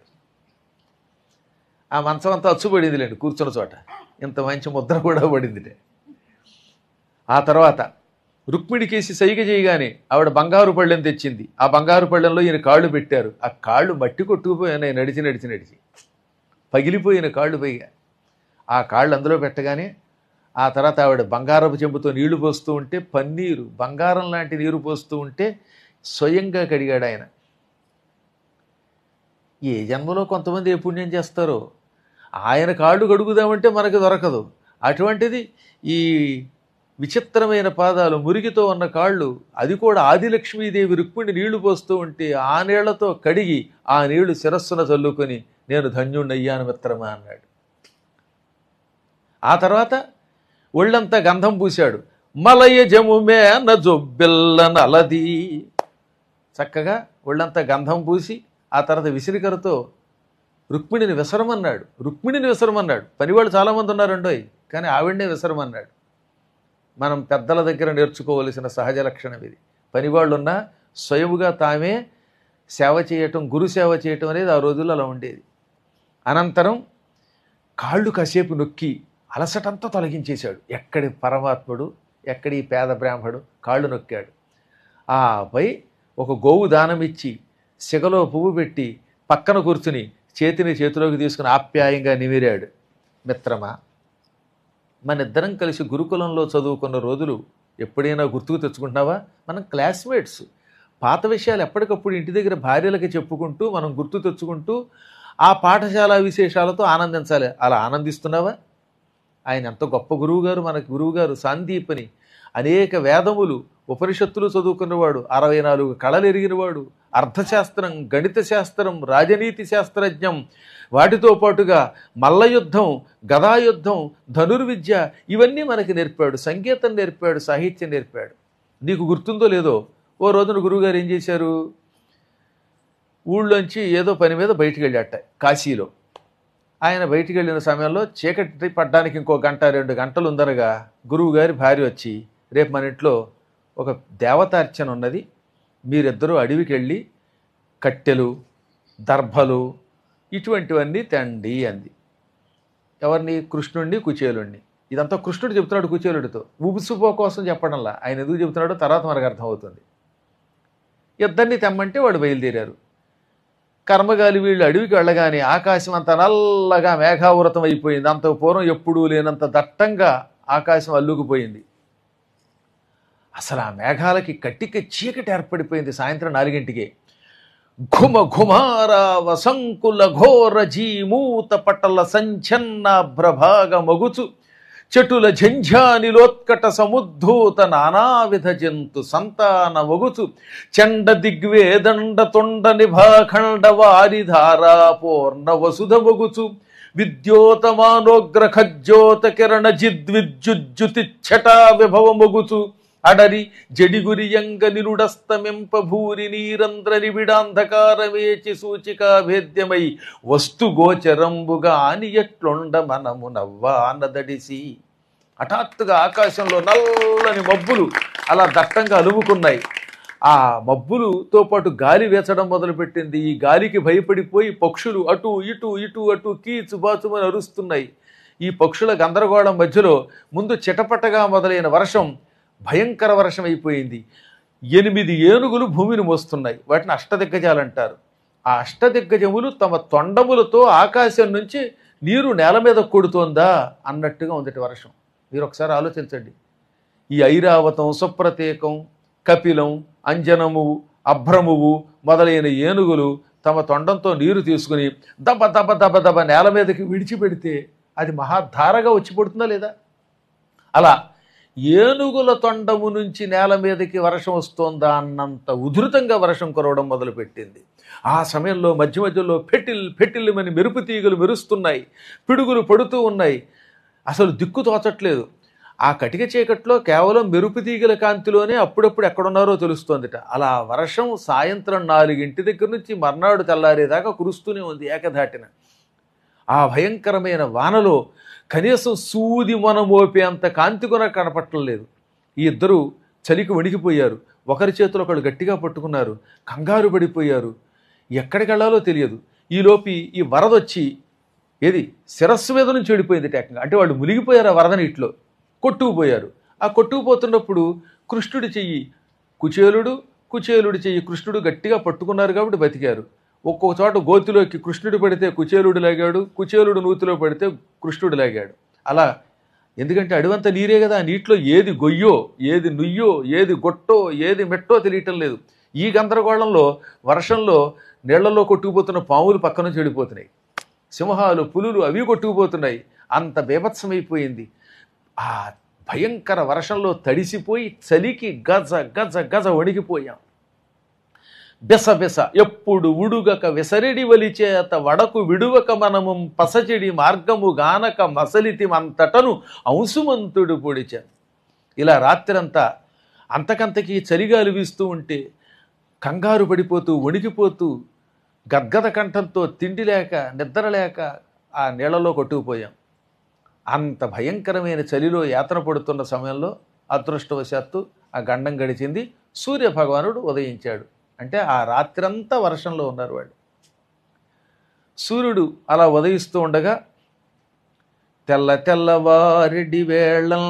ఆ మంచం అంతా అచ్చుపడిందిలేండి కూర్చున్న చోట ఇంత మంచి ముద్ర కూడా పడిందిటే ఆ తర్వాత రుక్మిణికేసి సైగ చేయగానే ఆవిడ బంగారు పళ్ళెం తెచ్చింది ఆ బంగారు పళ్ళెంలో ఈయన కాళ్ళు పెట్టారు ఆ కాళ్ళు మట్టి కొట్టుకుపోయాయి నడిచి నడిచి నడిచి పగిలిపోయిన కాళ్ళు పైగా ఆ కాళ్ళు అందులో పెట్టగానే ఆ తర్వాత ఆవిడ బంగారపు చెంబుతో నీళ్లు పోస్తూ ఉంటే పన్నీరు బంగారం లాంటి నీరు పోస్తూ ఉంటే స్వయంగా కడిగాడు ఆయన ఏ జన్మలో కొంతమంది ఏ పుణ్యం చేస్తారో ఆయన కాళ్ళు కడుగుదామంటే మనకు దొరకదు అటువంటిది ఈ విచిత్రమైన పాదాలు మురికితో ఉన్న కాళ్ళు అది కూడా ఆదిలక్ష్మీదేవి రుక్మిణి నీళ్లు పోస్తూ ఉంటే ఆ నీళ్లతో కడిగి ఆ నీళ్లు శిరస్సున చల్లుకొని నేను ధన్యుణ్ణయ్యాను మిత్రమా అన్నాడు ఆ తర్వాత ఒళ్ళంతా గంధం పూశాడు మలయ జముమే నజొబ్బెల్ల నలది చక్కగా ఒళ్ళంతా గంధం పూసి ఆ తర్వాత విసిరికరతో రుక్మిణిని విసరమన్నాడు రుక్మిణిని విసరమన్నాడు పనివాళ్ళు చాలామంది ఉన్నారండోయ్ కానీ ఆవిడనే విసరమన్నాడు మనం పెద్దల దగ్గర నేర్చుకోవలసిన సహజ లక్షణం ఇది పనివాళ్ళు ఉన్నా స్వయముగా తామే సేవ చేయటం గురు సేవ చేయటం అనేది ఆ రోజుల్లో అలా ఉండేది అనంతరం కాళ్ళు కాసేపు నొక్కి అలసటంతా తొలగించేశాడు ఎక్కడి పరమాత్ముడు ఎక్కడి పేద బ్రాహ్మడు కాళ్ళు నొక్కాడు ఆపై ఒక గోవు దానం ఇచ్చి సిగలో పువ్వు పెట్టి పక్కన కూర్చుని చేతిని చేతిలోకి తీసుకుని ఆప్యాయంగా నిమిరాడు మిత్రమా మన ఇద్దరం కలిసి గురుకులంలో చదువుకున్న రోజులు ఎప్పుడైనా గుర్తుకు తెచ్చుకుంటున్నావా మనం క్లాస్మేట్స్ పాత విషయాలు ఎప్పటికప్పుడు ఇంటి దగ్గర భార్యలకి చెప్పుకుంటూ మనం గుర్తు తెచ్చుకుంటూ ఆ పాఠశాల విశేషాలతో ఆనందించాలి అలా ఆనందిస్తున్నావా ఆయన ఎంత గొప్ప గురువుగారు మనకి గురువుగారు సాందీపని అనేక వేదములు ఉపనిషత్తులు చదువుకున్నవాడు అరవై నాలుగు కళలు ఎరిగినవాడు అర్థశాస్త్రం గణిత శాస్త్రం రాజనీతి శాస్త్రజ్ఞం వాటితో పాటుగా మల్లయుద్ధం గదాయుద్ధం ధనుర్విద్య ఇవన్నీ మనకి నేర్పాడు సంగీతం నేర్పాడు సాహిత్యం నేర్పాడు నీకు గుర్తుందో లేదో ఓ రోజున గురువుగారు ఏం చేశారు ఊళ్ళోంచి ఏదో పని మీద బయటికి వెళ్ళాట కాశీలో ఆయన బయటికి వెళ్ళిన సమయంలో చీకటి పడ్డానికి ఇంకో గంట రెండు గంటలు ఉందనగా గురువుగారి భార్య వచ్చి రేపు మన ఇంట్లో ఒక దేవతార్చన ఉన్నది మీరిద్దరూ అడవికి వెళ్ళి కట్టెలు దర్భలు ఇటువంటివన్నీ తండి అంది ఎవరిని కృష్ణుడిని కుచేలుణ్ణి ఇదంతా కృష్ణుడు చెప్తున్నాడు కుచేలుడితో ఉబుసుపో కోసం చెప్పడంలా ఆయన ఎందుకు చెప్తున్నాడో తర్వాత మనకు అర్థమవుతుంది ఇద్దరిని తెమ్మంటే వాడు బయలుదేరారు కర్మగాలి వీళ్ళు అడవికి వెళ్ళగానే ఆకాశం అంత నల్లగా మేఘావృతం అయిపోయింది అంత పూర్వం ఎప్పుడూ లేనంత దట్టంగా ఆకాశం అల్లుకుపోయింది అసలు ఆ మేఘాలకి కట్టిక చీకటి ఏర్పడిపోయింది సాయంత్రం నాలుగింటికి ఘుమ ఘుమారావ సంకుల ఘోర జీమూత పటల సంచన్న భ్రభాగ మగుచు చటుల ఝంఝానిలోత్కట సముద్ధూత నానావిధ జంతు సంతాన వగుచు చండ దిగ్వేదండ తొండ నిభాఖండ వారిధారా పూర్ణ వసుధ వగుచు విద్యోతమానోగ్ర ఖజ్జోత కిరణ జిద్విద్యుజ్జుతి ఛటా విభవ మొగుచు అడరి జడిగురియంగ నిరుడస్తమింప భూరి నీరంధ్ర నిబిడాంధకారమేచి సూచికా భేద్యమై వస్తు గోచరంబుగా అని ఎట్లుండ మనము నవ్వానదడిసి హఠాత్తుగా ఆకాశంలో నల్లని మబ్బులు అలా దట్టంగా అలుముకున్నాయి ఆ మబ్బులతో పాటు గాలి వేచడం మొదలుపెట్టింది ఈ గాలికి భయపడిపోయి పక్షులు అటు ఇటు ఇటు అటు కీచు బాచుమని అరుస్తున్నాయి ఈ పక్షుల గందరగోళం మధ్యలో ముందు చిటపటగా మొదలైన వర్షం భయంకర వర్షం అయిపోయింది ఎనిమిది ఏనుగులు భూమిని మోస్తున్నాయి వాటిని అష్టదిగ్గజాలు అంటారు ఆ అష్టదిగ్గజములు తమ తొండములతో ఆకాశం నుంచి నీరు నేల మీద కొడుతోందా అన్నట్టుగా ఉందటి వర్షం మీరు ఒకసారి ఆలోచించండి ఈ ఐరావతం సుప్రతీకం కపిలం అంజనము అభ్రమువు మొదలైన ఏనుగులు తమ తొండంతో నీరు తీసుకుని దబ దబ దబ దబ నేల మీదకి విడిచిపెడితే అది మహాధారగా వచ్చి పడుతుందా లేదా అలా ఏనుగుల తొండము నుంచి నేల మీదకి వర్షం వస్తోందా అన్నంత ఉధృతంగా వర్షం కురవడం మొదలుపెట్టింది ఆ సమయంలో మధ్య మధ్యలో ఫెటిల్ ఫెటిల్మని మెరుపు తీగలు మెరుస్తున్నాయి పిడుగులు పడుతూ ఉన్నాయి అసలు దిక్కు తోచట్లేదు ఆ కటిక చీకట్లో కేవలం మెరుపు తీగల కాంతిలోనే అప్పుడప్పుడు ఎక్కడున్నారో తెలుస్తోందిట అలా వర్షం సాయంత్రం నాలుగింటి దగ్గర నుంచి మర్నాడు తెల్లారేదాకా కురుస్తూనే ఉంది ఏకధాటిన ఆ భయంకరమైన వానలో కనీసం సూది మన మోపే అంత కాంతి కూడా కనపట్టలేదు ఈ ఇద్దరు చలికి వణికిపోయారు ఒకరి చేతులు ఒకడు గట్టిగా పట్టుకున్నారు కంగారు పడిపోయారు ఎక్కడికి వెళ్ళాలో తెలియదు ఈలోపి ఈ వరద వచ్చి ఏది శిరస్సు మీద నుంచి వెళ్ళిపోయింది టేకంగా అంటే వాళ్ళు మునిగిపోయారు ఆ వరద నీటిలో కొట్టుకుపోయారు ఆ కొట్టుకుపోతున్నప్పుడు కృష్ణుడి చెయ్యి కుచేలుడు కుచేలుడి చెయ్యి కృష్ణుడు గట్టిగా పట్టుకున్నారు కాబట్టి బతికారు ఒక్కొక్క చోట గోతిలోకి కృష్ణుడు పడితే కుచేలుడు లాగాడు కుచేలుడు నూతిలో పడితే కృష్ణుడు లాగాడు అలా ఎందుకంటే అడవంతా నీరే కదా ఆ నీటిలో ఏది గొయ్యో ఏది నుయ్యో ఏది గొట్టో ఏది మెట్టో తెలియటం లేదు ఈ గందరగోళంలో వర్షంలో నీళ్లలో కొట్టుకుపోతున్న పాములు పక్క నుంచి వెళ్ళిపోతున్నాయి సింహాలు పులులు అవి కొట్టుకుపోతున్నాయి అంత బీభత్సమైపోయింది ఆ భయంకర వర్షంలో తడిసిపోయి చలికి గజ గజ గజ వణికిపోయాం బెస బెస ఎప్పుడు ఉడుగక విసరిడి వలిచేత వడకు విడువక మనము పసచిడి మార్గము గానక మసలితి అంతటను అంశుమంతుడు పొడిచాను ఇలా రాత్రంతా అంతకంతకీ చలిగాలు వీస్తూ ఉంటే కంగారు పడిపోతూ వణికిపోతూ గద్గద కంఠంతో తిండి లేక నిద్ర లేక ఆ నీళ్లలో కొట్టుకుపోయాం అంత భయంకరమైన చలిలో యాతన పడుతున్న సమయంలో అదృష్టవశాత్తు ఆ గండం గడిచింది సూర్య భగవానుడు ఉదయించాడు అంటే ఆ రాత్రంతా వర్షంలో ఉన్నారు వాళ్ళు సూర్యుడు అలా ఉదయిస్తూ ఉండగా తెల్ల తెల్లవారిడి వేళం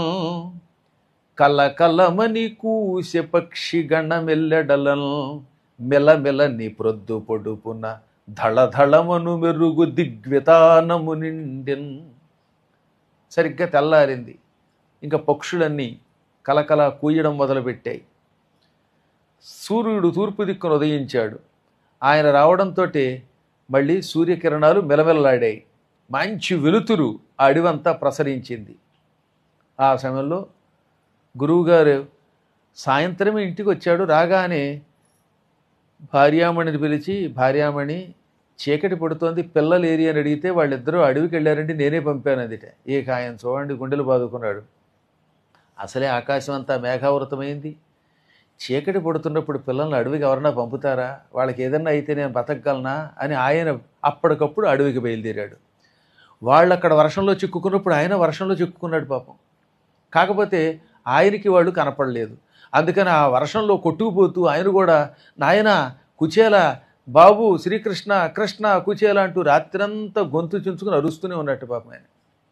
కల కలమని కూసె పక్షి గణమెల్లెడలం మెలమెలని ప్రొద్దు పొడుపున ధళధళమను మెరుగు దిగ్వితానము నిండెన్ సరిగ్గా తెల్లారింది ఇంకా పక్షులన్నీ కలకల కూయడం మొదలుపెట్టాయి సూర్యుడు తూర్పు దిక్కును ఉదయించాడు ఆయన రావడంతో మళ్ళీ సూర్యకిరణాలు మెలమెలలాడాయి మంచి వెలుతురు ఆ అడివంతా ప్రసరించింది ఆ సమయంలో గురువుగారు సాయంత్రమే ఇంటికి వచ్చాడు రాగానే భార్యామణిని పిలిచి భార్యామణి చీకటి పడుతోంది పిల్లలు ఏరి అని అడిగితే వాళ్ళిద్దరూ అడవికి వెళ్ళారంటే నేనే పంపాను అదిట ఇక ఆయన చూడండి గుండెలు బాదుకున్నాడు అసలే ఆకాశం అంతా మేఘావృతమైంది చీకటి పడుతున్నప్పుడు పిల్లల్ని అడవికి ఎవరన్నా పంపుతారా వాళ్ళకి ఏదన్నా అయితే నేను బతకగలనా అని ఆయన అప్పటికప్పుడు అడవికి బయలుదేరాడు వాళ్ళు అక్కడ వర్షంలో చిక్కుకున్నప్పుడు ఆయన వర్షంలో చిక్కుకున్నాడు పాపం కాకపోతే ఆయనకి వాళ్ళు కనపడలేదు అందుకని ఆ వర్షంలో కొట్టుకుపోతూ ఆయన కూడా నాయన కుచేల బాబు శ్రీకృష్ణ కృష్ణ కుచేల అంటూ రాత్రంతా గొంతు చించుకుని అరుస్తూనే ఉన్నట్టు పాపం ఆయన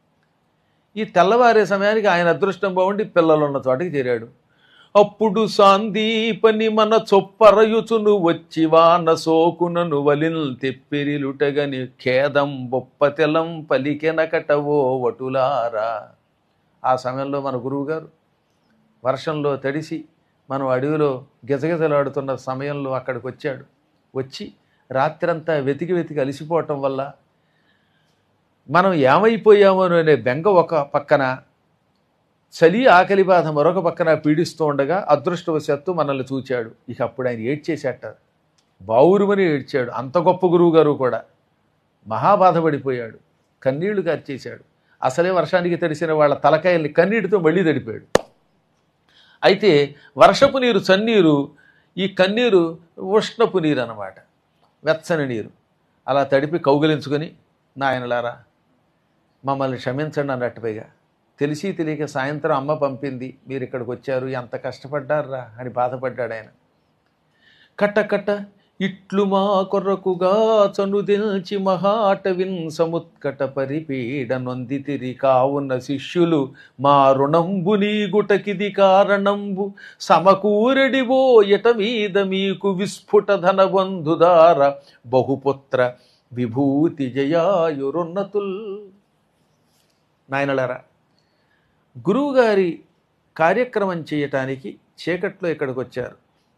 ఈ తెల్లవారే సమయానికి ఆయన అదృష్టం బాగుండి పిల్లలు ఉన్న చోటకి చేరాడు అప్పుడు సాందీపని మన చొప్పరయుచును వచ్చి వాన సోకునను వలిల్ తెప్పిరిలుటగని ఖేదం బొప్పతెలం పలికెనకటవో వటులారా ఆ సమయంలో మన గురువుగారు వర్షంలో తడిసి మనం అడవిలో గిజగిజలాడుతున్న సమయంలో అక్కడికి వచ్చాడు వచ్చి రాత్రంతా వెతికి వెతికి అలిసిపోవటం వల్ల మనం ఏమైపోయామో అనే బెంగ ఒక పక్కన చలి ఆకలి బాధ మరొక పక్కన పీడిస్తూ ఉండగా అదృష్టవశాత్తు మనల్ని చూచాడు ఇక అప్పుడు ఆయన ఏడ్చేసేట బావురుమని ఏడ్చాడు అంత గొప్ప గురువు గారు కూడా మహాబాధపడిపోయాడు కన్నీళ్లు కార్చేశాడు అసలే వర్షానికి తడిసిన వాళ్ళ తలకాయల్ని కన్నీటితో మళ్ళీ తడిపాడు అయితే వర్షపు నీరు చన్నీరు ఈ కన్నీరు ఉష్ణపు నీరు అన్నమాట వెచ్చని నీరు అలా తడిపి కౌగిలించుకొని నాయనలారా మమ్మల్ని క్షమించండి అన్నట్టు పైగా తెలిసి తెలియక సాయంత్రం అమ్మ పంపింది మీరు ఇక్కడికి వచ్చారు ఎంత కష్టపడ్డారా అని బాధపడ్డాడు ఆయన కట్ట కట్ట ఇట్లు మా కొర్రకుగా చనుదిల్చి మహాటవిన్ సముత్కట పరిపీడ నొందితిరి కావున్న శిష్యులు మా రుణంబు నీ గుటకిది కారణంబు సమకూరెడివో ఎట మీద మీకు విస్ఫుట ధనబంధుదార బహుపుత్ర విభూతి జయాయురున్నతుల్ నాయనలారా గురువుగారి కార్యక్రమం చేయటానికి చీకట్లో ఇక్కడికి వచ్చారు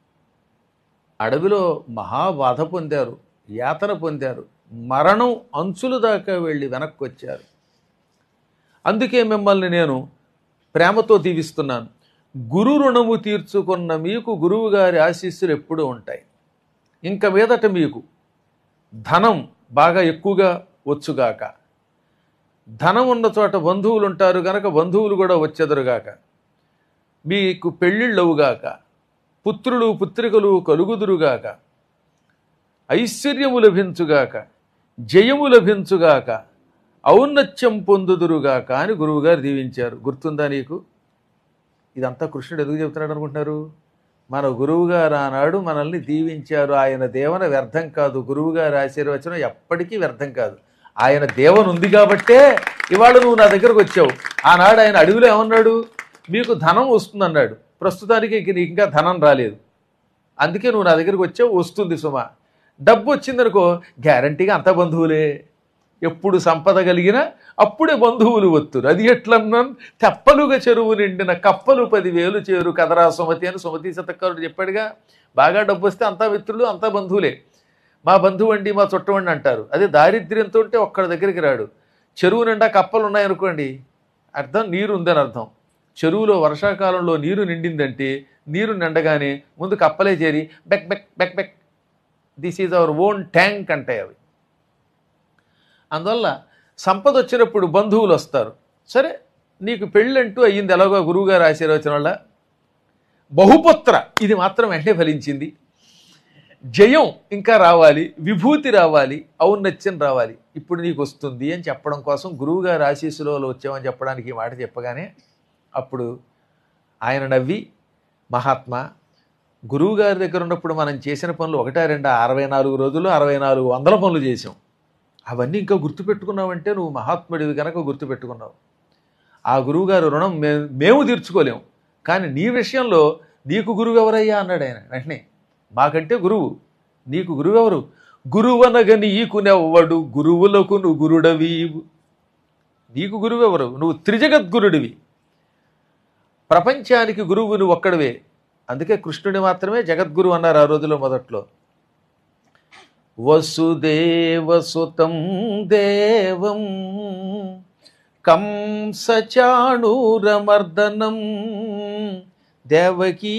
అడవిలో మహాబాధ పొందారు యాతన పొందారు మరణం అంచుల దాకా వెళ్ళి వెనక్కి వచ్చారు అందుకే మిమ్మల్ని నేను ప్రేమతో దీవిస్తున్నాను గురు రుణము తీర్చుకున్న మీకు గురువుగారి ఆశీస్సులు ఎప్పుడూ ఉంటాయి ఇంక మీదట మీకు ధనం బాగా ఎక్కువగా వచ్చుగాక ధనం ఉన్న చోట బంధువులు ఉంటారు గనక బంధువులు కూడా వచ్చెదరుగాక మీకు పెళ్ళిళ్ళవుగాక పుత్రులు పుత్రికలు కలుగుదురుగాక ఐశ్వర్యము లభించుగాక జయము లభించుగాక ఔన్నత్యం పొందుదురుగాక అని గురువుగారు దీవించారు గుర్తుందా నీకు ఇదంతా కృష్ణుడు ఎందుకు చెబుతున్నాడు అనుకుంటున్నారు మన గురువుగారు ఆనాడు మనల్ని దీవించారు ఆయన దేవన వ్యర్థం కాదు గురువుగారి ఆశీర్వచనం ఎప్పటికీ వ్యర్థం కాదు ఆయన దేవన ఉంది కాబట్టే ఇవాళ నువ్వు నా దగ్గరకు వచ్చావు ఆనాడు ఆయన అడవిలో ఏమన్నాడు మీకు ధనం వస్తుంది అన్నాడు ప్రస్తుతానికి ఇంక నీకు ఇంకా ధనం రాలేదు అందుకే నువ్వు నా దగ్గరికి వచ్చావు వస్తుంది సుమ డబ్బు వచ్చిందనుకో గ్యారంటీగా అంత బంధువులే ఎప్పుడు సంపద కలిగినా అప్పుడే బంధువులు వత్తురు అది ఎట్లన్నా తెప్పలుగా చెరువు నిండిన కప్పలు పదివేలు చేరు కదరా సుమతి అని సుమతి శతకారుడు చెప్పాడుగా బాగా డబ్బు వస్తే అంతా మిత్రులు అంతా బంధువులే మా బంధువు అండి మా చుట్టమండి అంటారు అదే దారిద్ర్యంతో ఉంటే ఒక్కడి దగ్గరికి రాడు చెరువు నిండా కప్పలు ఉన్నాయనుకోండి అర్థం నీరు ఉందని అర్థం చెరువులో వర్షాకాలంలో నీరు నిండిందంటే నీరు నిండగానే ముందు కప్పలే చేరి బెక్ బెక్ బెక్ బెక్ this is our own tank అంటాయి అవి అందువల్ల సంపద వచ్చినప్పుడు బంధువులు వస్తారు సరే నీకు పెళ్ళంటూ అయ్యింది ఎలాగో గురువుగారు ఆశీర్వచనం వల్ల బహుపుత్ర ఇది మాత్రం వెంటనే ఫలించింది జయం ఇంకా రావాలి విభూతి రావాలి ఔన్నత్యం రావాలి ఇప్పుడు నీకు వస్తుంది అని చెప్పడం కోసం గురువుగారు ఆశీస్సులో వచ్చామని చెప్పడానికి ఈ మాట చెప్పగానే అప్పుడు ఆయన నవ్వి మహాత్మా గురువుగారి దగ్గర ఉన్నప్పుడు మనం చేసిన పనులు ఒకటా రెండా అరవై నాలుగు రోజులు అరవై నాలుగు వందల పనులు చేసాం అవన్నీ ఇంకా గుర్తుపెట్టుకున్నావంటే నువ్వు మహాత్ముడివి కనుక గుర్తుపెట్టుకున్నావు ఆ గురువుగారు రుణం మేము మేము తీర్చుకోలేము కానీ నీ విషయంలో నీకు గురువు ఎవరయ్యా అన్నాడు ఆయన వెంటనే మాకంటే గురువు నీకు గురువు ఎవరు గురువనగ నీకునెవ్వడు గురువులకు నువ్వు గురుడవీవు నీకు గురువు ఎవరు నువ్వు త్రిజగద్గురుడివి ప్రపంచానికి గురువు నువ్వు ఒక్కడివే అందుకే కృష్ణుని మాత్రమే జగద్గురు అన్నారు ఆ రోజులో మొదట్లో వసుదేవసుతం దేవం కంసచాణూరమర్దనం దేవకీ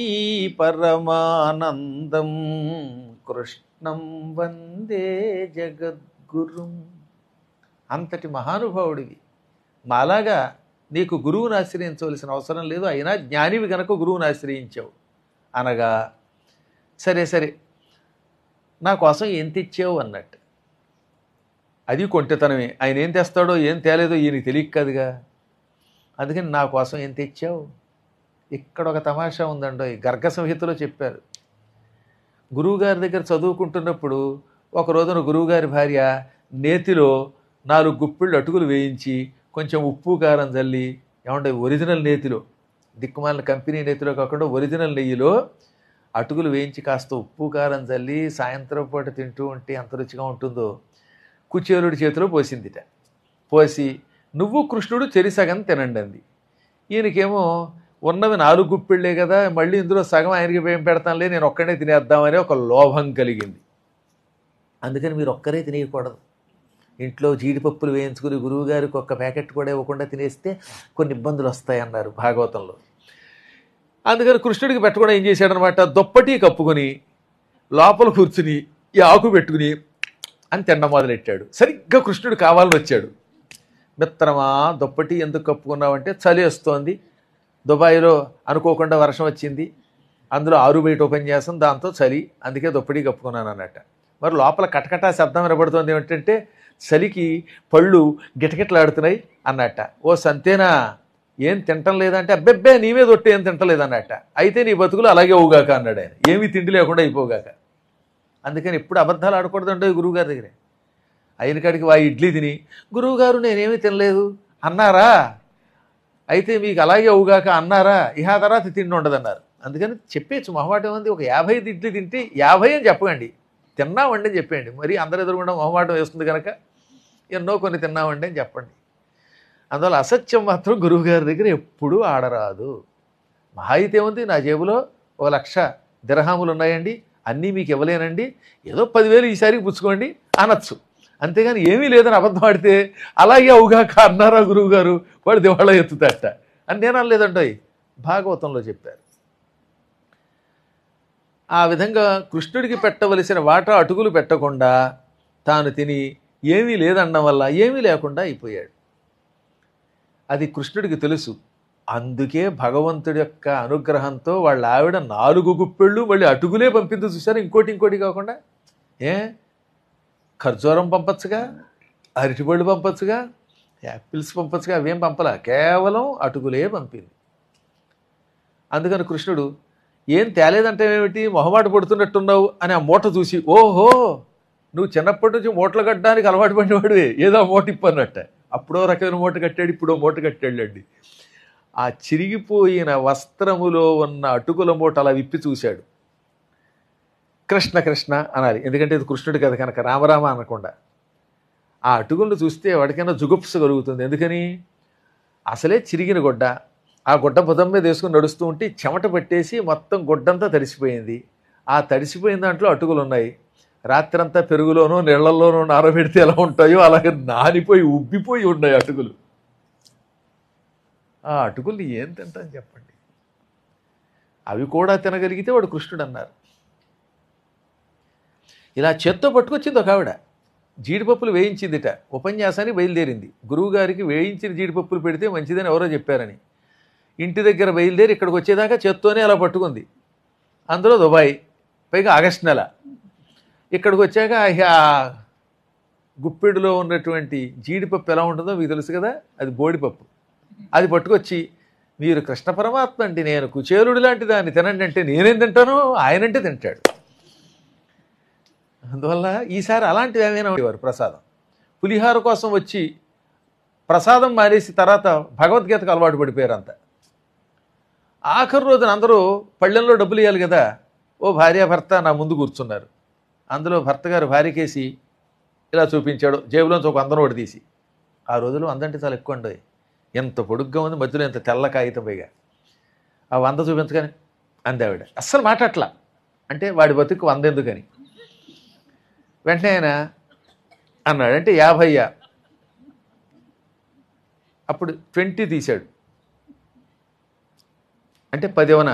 పరమానందం కృష్ణం వందే జగద్గురుం అంతటి మహానుభావుడివి మాలాగా నీకు గురువుని ఆశ్రయించవలసిన అవసరం లేదు అయినా జ్ఞానివి గనక గురువుని ఆశ్రయించావు అనగా సరే సరే నా కోసం ఏం తెచ్చావు అన్నట్టు అది కొంటెతనమే ఆయన ఏం తెస్తాడో ఏం తేలేదో ఈయనకి తెలియక కదుగా అందుకని నా కోసం ఏం తెచ్చావు ఇక్కడ ఒక తమాషా ఉందండో గర్గ సంహితలో చెప్పారు గురువుగారి దగ్గర చదువుకుంటున్నప్పుడు ఒక రోజున గురువుగారి భార్య నేతిలో నాలుగు గుప్పిళ్ళు అటుకులు వేయించి కొంచెం ఉప్పు కారం చల్లి ఏమంటే ఒరిజినల్ నేతిలో దిక్కుమాలిన కంపెనీ నేతిలో కాకుండా ఒరిజినల్ నెయ్యిలో అటుకులు వేయించి కాస్త ఉప్పు కారం చల్లి సాయంత్రం పూట తింటూ ఉంటే ఎంత రుచిగా ఉంటుందో కుచేలుడి చేతిలో పోసిందిట పోసి నువ్వు కృష్ణుడు చెరి సగం తినండి అంది ఈయనకేమో ఉన్నవి నాలుగు గుప్పిళ్ళే కదా మళ్ళీ ఇందులో సగం ఆయనకి ఏం పెడతానులే నేను ఒక్కడే తినేద్దామని ఒక లోభం కలిగింది అందుకని మీరు ఒక్కరే తినేయకూడదు ఇంట్లో జీడిపప్పులు వేయించుకుని గురువుగారికి ఒక్క ప్యాకెట్ కూడా ఇవ్వకుండా తినేస్తే కొన్ని ఇబ్బందులు వస్తాయన్నారు భాగవతంలో అందుకని కృష్ణుడికి పెట్టకుండా ఏం చేశాడనమాట దుప్పటి కప్పుకొని లోపల కూర్చుని ఈ ఆకు పెట్టుకుని అని తిండం మొదలెట్టాడు సరిగ్గా కృష్ణుడు కావాలని వచ్చాడు మిత్రమా దుప్పటి ఎందుకు కప్పుకున్నావంటే చలి వస్తోంది దుబాయ్లో అనుకోకుండా వర్షం వచ్చింది అందులో ఆరు బయట ఓపెన్ చేస్తాం దాంతో చలి అందుకే దుప్పటి కప్పుకున్నాను అన్నట్ట మరి లోపల కటకటా శబ్దం వినబడుతోంది ఏమిటంటే చలికి పళ్ళు గిటగిటలాడుతున్నాయి అన్నట్ట ఓ సంతేనా ఏం తింటం లేదంటే అబ్బెబ్బే నీవే దొట్టి ఏం తింటలేదు అన్నట్ట అయితే నీ బతుకులు అలాగే అవుగాక అన్నాడు ఆయన ఏమీ తిండి లేకుండా అయిపోగాక అందుకని ఎప్పుడు అబద్ధాలు ఆడకూడదంటే గురువుగారి దగ్గరే అయిన కాడికి వా ఇడ్లీ తిని గురువుగారు నేనేమీ తినలేదు అన్నారా అయితే మీకు అలాగే అవుగాక అన్నారా ఇహా తర్వాత తిండి ఉండదన్నారు అందుకని చెప్పేచ్చు మొహమాటం ఉంది ఒక యాభై ఇడ్లీ తింటే యాభై అని చెప్పకండి తిన్నామండి అని చెప్పండి మరి అందరు ఎదురుగుండా మొహమాటం వేస్తుంది కనుక ఎన్నో కొన్ని తిన్నామండి అని చెప్పండి అందువల్ల అసత్యం మాత్రం గురువుగారి దగ్గర ఎప్పుడూ ఆడరాదు మహా అయితే ఉంది నా జేబులో ఓ లక్ష దిరహాములు ఉన్నాయండి అన్నీ మీకు ఇవ్వలేనండి ఏదో పదివేలు ఈసారికి పుచ్చుకోండి అనొచ్చు అంతేగాని ఏమీ లేదని అబద్ధం ఆడితే అలాగే అవుగాక అన్నారా గురువు గారు వాడు దివాళ ఎత్తుతట అని నేను అనలేదంటాయి భాగవతంలో చెప్పారు ఆ విధంగా కృష్ణుడికి పెట్టవలసిన వాటా అటుకులు పెట్టకుండా తాను తిని ఏమీ లేదనడం వల్ల ఏమీ లేకుండా అయిపోయాడు అది కృష్ణుడికి తెలుసు అందుకే భగవంతుడి యొక్క అనుగ్రహంతో వాళ్ళ ఆవిడ నాలుగు గుప్పెళ్ళు మళ్ళీ అటుకులే పంపింది చూసారు ఇంకోటి ఇంకోటి కాకుండా ఏ ఖర్జూరం పంపచ్చుగా అరటిపళ్ళు పంపచ్చుగా యాపిల్స్ పంపచ్చుగా అవేం పంపలా కేవలం అటుకులే పంపింది అందుకని కృష్ణుడు ఏం తేలేదంటే ఏమిటి మొహమాట పడుతున్నట్టున్నావు అని ఆ మూట చూసి ఓహో నువ్వు చిన్నప్పటి నుంచి మూటలు కట్టడానికి అలవాటు పడినవాడివే ఏదో ఆ మూట ఇప్పన్నట్ట అప్పుడో రకమైన మూట కట్టాడు ఇప్పుడో మూట కట్టాడండి ఆ చిరిగిపోయిన వస్త్రములో ఉన్న అటుకుల మూట అలా విప్పి చూశాడు కృష్ణ కృష్ణ అనాలి ఎందుకంటే ఇది కృష్ణుడి కథ కనుక రామరామ అనకుండా ఆ అటుకులను చూస్తే వాడికైనా జుగుప్స కలుగుతుంది ఎందుకని అసలే చిరిగిన గుడ్డ ఆ గుడ్డ బుధం మీద వేసుకుని నడుస్తూ ఉంటే చెమట పట్టేసి మొత్తం గుడ్డంతా తడిసిపోయింది ఆ తడిసిపోయిన దాంట్లో అటుకులు ఉన్నాయి రాత్రంతా పెరుగులోనూ నీళ్లలోనూ నానబెడితే ఎలా ఉంటాయో అలాగే నానిపోయి ఉబ్బిపోయి ఉన్నాయి అటుకులు ఆ అటుకుల్ని ఏం తింటాను చెప్పండి అవి కూడా తినగలిగితే వాడు కృష్ణుడు అన్నారు ఇలా చేత్తో పట్టుకొచ్చింది ఒక ఆవిడ జీడిపప్పులు వేయించిందిట ఉపన్యాసానికి బయలుదేరింది గురువుగారికి వేయించిన జీడిపప్పులు పెడితే మంచిదని ఎవరో చెప్పారని ఇంటి దగ్గర బయలుదేరి ఇక్కడికి వచ్చేదాకా చేత్తోనే అలా పట్టుకుంది అందులో దుబాయ్ పైగా ఆగస్ట్ నెల ఇక్కడికి వచ్చాక ఆ గుప్పెడులో ఉన్నటువంటి జీడిపప్పు ఎలా ఉంటుందో మీకు తెలుసు కదా అది బోడిపప్పు అది పట్టుకొచ్చి మీరు కృష్ణ పరమాత్మ అండి నేను కుచేలుడు లాంటి దాన్ని తినండి అంటే నేనేం తింటాను ఆయనంటే తింటాడు అందువల్ల ఈసారి అలాంటివి ఏమైనా ఉండేవారు ప్రసాదం పులిహార కోసం వచ్చి ప్రసాదం మానేసి తర్వాత భగవద్గీతకు అలవాటు పడిపోయారు అంతా ఆఖరి రోజున అందరూ పళ్ళెంలో డబ్బులు ఇవ్వాలి కదా ఓ భార్య భర్త నా ముందు కూర్చున్నారు అందులో భర్త గారు భార్యకేసి ఇలా చూపించాడు జేబులోంచి ఒక వందన ఒకటి తీసి ఆ రోజులు వందంటే చాలా ఎక్కువ ఉండవు ఎంత పొడుగ్గా ఉంది మధ్యలో ఎంత తెల్ల కాగితం పైగా ఆ వంద చూపించగానే అందావిడ అస్సలు మాట్లాడట్లా అంటే వాడి బతుకు వంద ఎందుకని వెంటనే ఆయన అన్నాడు అంటే యాభయ్యా అప్పుడు ట్వంటీ తీశాడు అంటే పదివన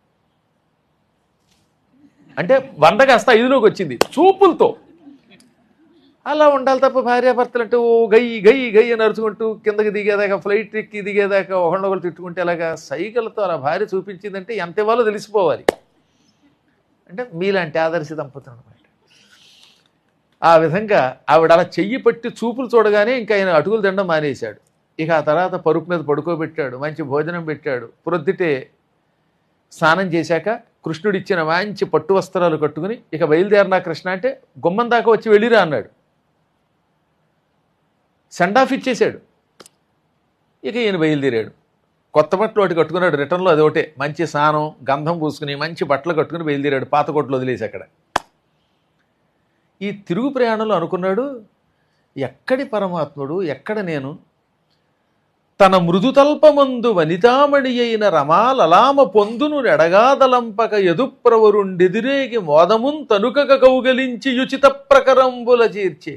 అంటే వంద కాస్త ఐదులోకి వచ్చింది చూపులతో అలా ఉండాలి తప్ప భార్యాభర్తలు అంటే ఓ గయ్యి గయ్యి గయ్యి అని అరుచుకుంటూ కిందకి దిగేదాకా ఫ్లైట్ ఎక్కి దిగేదాకా ఒకళ్ళొకరు తిట్టుకుంటే అలాగా సైకిల్తో అలా భార్య చూపించిందంటే ఎంత ఇవ్వాలో తెలిసిపోవాలి అంటే మీలాంటి ఆదర్శ దంపతులు అనమాట ఆ విధంగా ఆవిడ అలా చెయ్యి పట్టి చూపులు చూడగానే ఇంకా ఆయన అటుకులు తినడం మానేశాడు ఇక ఆ తర్వాత పరుపు మీద పడుకోబెట్టాడు మంచి భోజనం పెట్టాడు ప్రొద్దుటే స్నానం చేశాక కృష్ణుడు ఇచ్చిన మంచి పట్టు వస్త్రాలు కట్టుకుని ఇక బయలుదేరినా కృష్ణ అంటే గుమ్మం దాకా వచ్చి వెళ్ళిరా అన్నాడు సెండ్ ఆఫ్ ఇచ్చేశాడు ఇక ఈయన బయలుదేరాడు కొత్త బట్టలు ఒకటి కట్టుకున్నాడు రిటర్న్లో అది ఒకటే మంచి స్నానం గంధం పూసుకుని మంచి బట్టలు కట్టుకుని బయలుదేరాడు పాత కొట్లు వదిలేసి అక్కడ ఈ తిరుగు ప్రయాణంలో అనుకున్నాడు ఎక్కడి పరమాత్ముడు ఎక్కడ నేను తన మృదుతల్పమందు వనితామణి అయిన రమాలలామ పొందును ఎడగాదలంపక ఎదుప్రవరుండెదిరేగి మోదమున్ తనుకక కౌగలించి యుచిత ప్రకరంబుల చేర్చే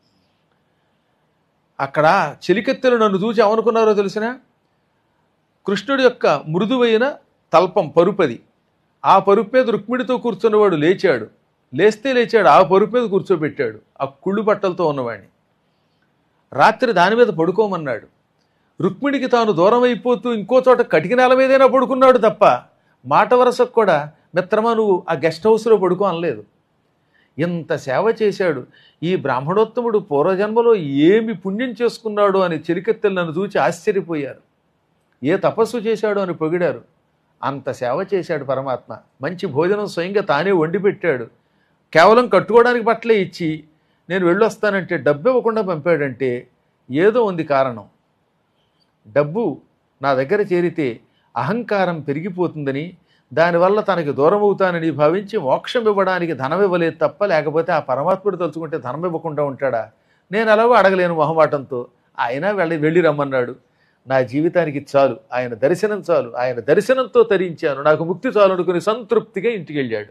అక్కడ చెలికెత్తెలు నన్ను చూసి ఏమనుకున్నారో తెలిసిన కృష్ణుడి యొక్క మృదువైన తల్పం పరుపది ఆ పరుపు మీద రుక్మిడితో కూర్చున్నవాడు లేచాడు లేస్తే లేచాడు ఆ పరుపు మీద కూర్చోబెట్టాడు ఆ కుళ్ళు బట్టలతో ఉన్నవాడిని రాత్రి దాని మీద పడుకోమన్నాడు రుక్మిడికి తాను దూరం అయిపోతూ ఇంకో చోట కటిక నేల మీదైనా పడుకున్నాడు తప్ప మాట వరసకు కూడా మిత్రమా నువ్వు ఆ గెస్ట్ హౌస్లో పడుకో అనలేదు ఇంత సేవ చేశాడు ఈ బ్రాహ్మణోత్తముడు పూర్వజన్మలో ఏమి పుణ్యం చేసుకున్నాడు అని చెలికెత్తెలు నన్ను చూచి ఆశ్చర్యపోయారు ఏ తపస్సు చేశాడు అని పొగిడారు అంత సేవ చేశాడు పరమాత్మ మంచి భోజనం స్వయంగా తానే వండి పెట్టాడు కేవలం కట్టుకోవడానికి బట్టలే ఇచ్చి నేను వెళ్ళొస్తానంటే డబ్బు ఇవ్వకుండా పంపాడంటే ఏదో ఉంది కారణం డబ్బు నా దగ్గర చేరితే అహంకారం పెరిగిపోతుందని దానివల్ల తనకి దూరం అవుతానని భావించి మోక్షం ఇవ్వడానికి ధనం ఇవ్వలేదు తప్ప లేకపోతే ఆ పరమాత్ముడు తలుచుకుంటే ధనం ఇవ్వకుండా ఉంటాడా నేను అలాగో అడగలేను మొహమాటంతో ఆయన వెళ్ళి వెళ్ళి రమ్మన్నాడు నా జీవితానికి చాలు ఆయన దర్శనం చాలు ఆయన దర్శనంతో తరించాను నాకు ముక్తి చాలు అనుకుని సంతృప్తిగా ఇంటికి వెళ్ళాడు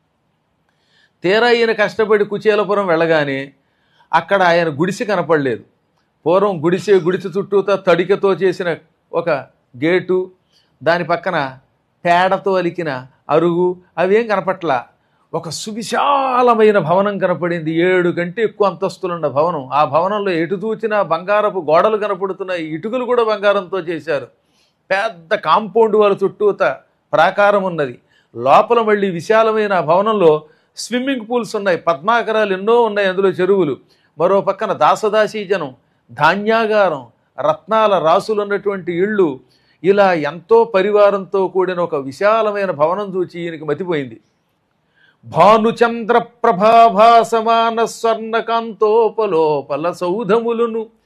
తీరా ఈయన కష్టపడి కుచేలపురం వెళ్ళగానే అక్కడ ఆయన గుడిసె కనపడలేదు పూర్వం గుడిసె గుడిసె చుట్టూతా తడికతో చేసిన ఒక గేటు దాని పక్కన పేడతో అలికిన అరుగు అవేం కనపట్లా ఒక సువిశాలమైన భవనం కనపడింది ఏడు కంటే ఎక్కువ అంతస్తులున్న భవనం ఆ భవనంలో ఎటు చూచినా బంగారపు గోడలు కనపడుతున్నాయి ఇటుకలు కూడా బంగారంతో చేశారు పెద్ద కాంపౌండ్ వాళ్ళ చుట్టూత ప్రాకారం ఉన్నది లోపల మళ్ళీ విశాలమైన ఆ భవనంలో స్విమ్మింగ్ పూల్స్ ఉన్నాయి పద్మాకరాలు ఎన్నో ఉన్నాయి అందులో చెరువులు మరో పక్కన దాసదాసీ జనం ధాన్యాగారం రత్నాల రాసులు ఉన్నటువంటి ఇళ్ళు ఇలా ఎంతో పరివారంతో కూడిన ఒక విశాలమైన భవనం చూచి ఈయనకి మతిపోయింది భానుచంద్ర ప్రభాభాసమాన స్వర్ణకాంతోపలోపల సౌధములును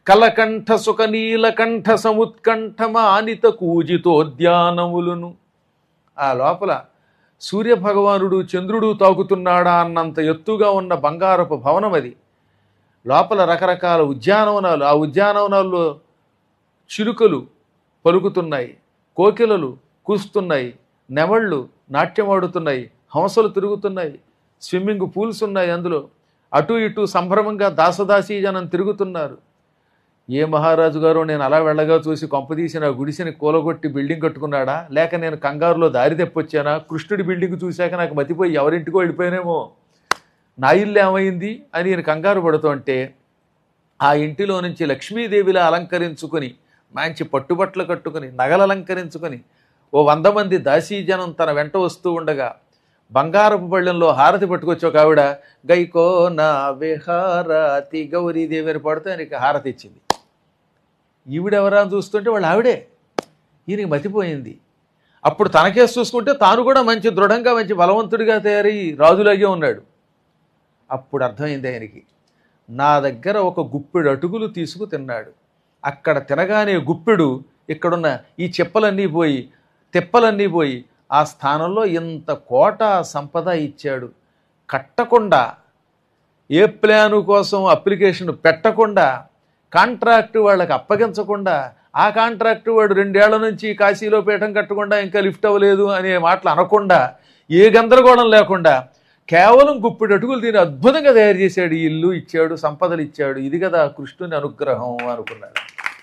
కలకంఠ సుఖ నీలకంఠ సముత్కంఠమానిత కూజితోద్యానములను ఆ లోపల సూర్యభగవానుడు చంద్రుడు తాకుతున్నాడా అన్నంత ఎత్తుగా ఉన్న బంగారపు భవనం అది లోపల రకరకాల ఉద్యానవనాలు ఆ ఉద్యానవనాల్లో చిలుకలు పలుకుతున్నాయి కోకిలలు కూస్తున్నాయి నెమళ్ళు నాట్యమాడుతున్నాయి హంసలు తిరుగుతున్నాయి స్విమ్మింగ్ పూల్స్ ఉన్నాయి అందులో అటు ఇటు సంభ్రమంగా దాసదాసీ జనం తిరుగుతున్నారు ఏ మహారాజు గారు నేను అలా వెళ్ళగా చూసి కొంపదీసి నా గుడిసెని కూలగొట్టి బిల్డింగ్ కట్టుకున్నాడా లేక నేను కంగారులో దారి తెప్పొచ్చానా కృష్ణుడి బిల్డింగ్ చూశాక నాకు మతిపోయి ఎవరింటికో వెళ్ళిపోయానేమో నా ఇల్లు ఏమైంది అని నేను కంగారు పడుతుంటే ఆ ఇంటిలో నుంచి లక్ష్మీదేవిలా అలంకరించుకొని మంచి పట్టుబట్టలు కట్టుకుని నగలు అలంకరించుకొని ఓ వంద మంది దాసీజనం తన వెంట వస్తూ ఉండగా బంగారపు పళ్ళెంలో హారతి పట్టుకొచ్చి ఒక ఆవిడ గైకో నా విహారతి గౌరీదేవి అని పడితే ఆయనకి హారతి ఇచ్చింది ఈవిడెవరా అని చూస్తుంటే వాళ్ళు ఆవిడే ఈయనకి మతిపోయింది అప్పుడు తనకేసి చూసుకుంటే తాను కూడా మంచి దృఢంగా మంచి బలవంతుడిగా తయారయ్యి రాజులాగే ఉన్నాడు అప్పుడు అర్థమైంది ఆయనకి నా దగ్గర ఒక గుప్పెడు అటుకులు తీసుకు తిన్నాడు అక్కడ తినగానే గుప్పెడు ఇక్కడున్న ఈ చెప్పలన్నీ పోయి తెప్పలన్నీ పోయి ఆ స్థానంలో ఇంత కోట సంపద ఇచ్చాడు కట్టకుండా ఏ ప్లాను కోసం అప్లికేషన్ పెట్టకుండా కాంట్రాక్ట్ వాళ్ళకి అప్పగించకుండా ఆ కాంట్రాక్ట్ వాడు రెండేళ్ల నుంచి కాశీలో పీఠం కట్టకుండా ఇంకా లిఫ్ట్ అవ్వలేదు అనే మాటలు అనకుండా ఏ గందరగోళం లేకుండా కేవలం గుప్పిడి అటుకులు దీన్ని అద్భుతంగా తయారు చేశాడు ఈ ఇల్లు ఇచ్చాడు సంపదలు ఇచ్చాడు ఇది కదా కృష్ణుని అనుగ్రహం అనుకున్నాడు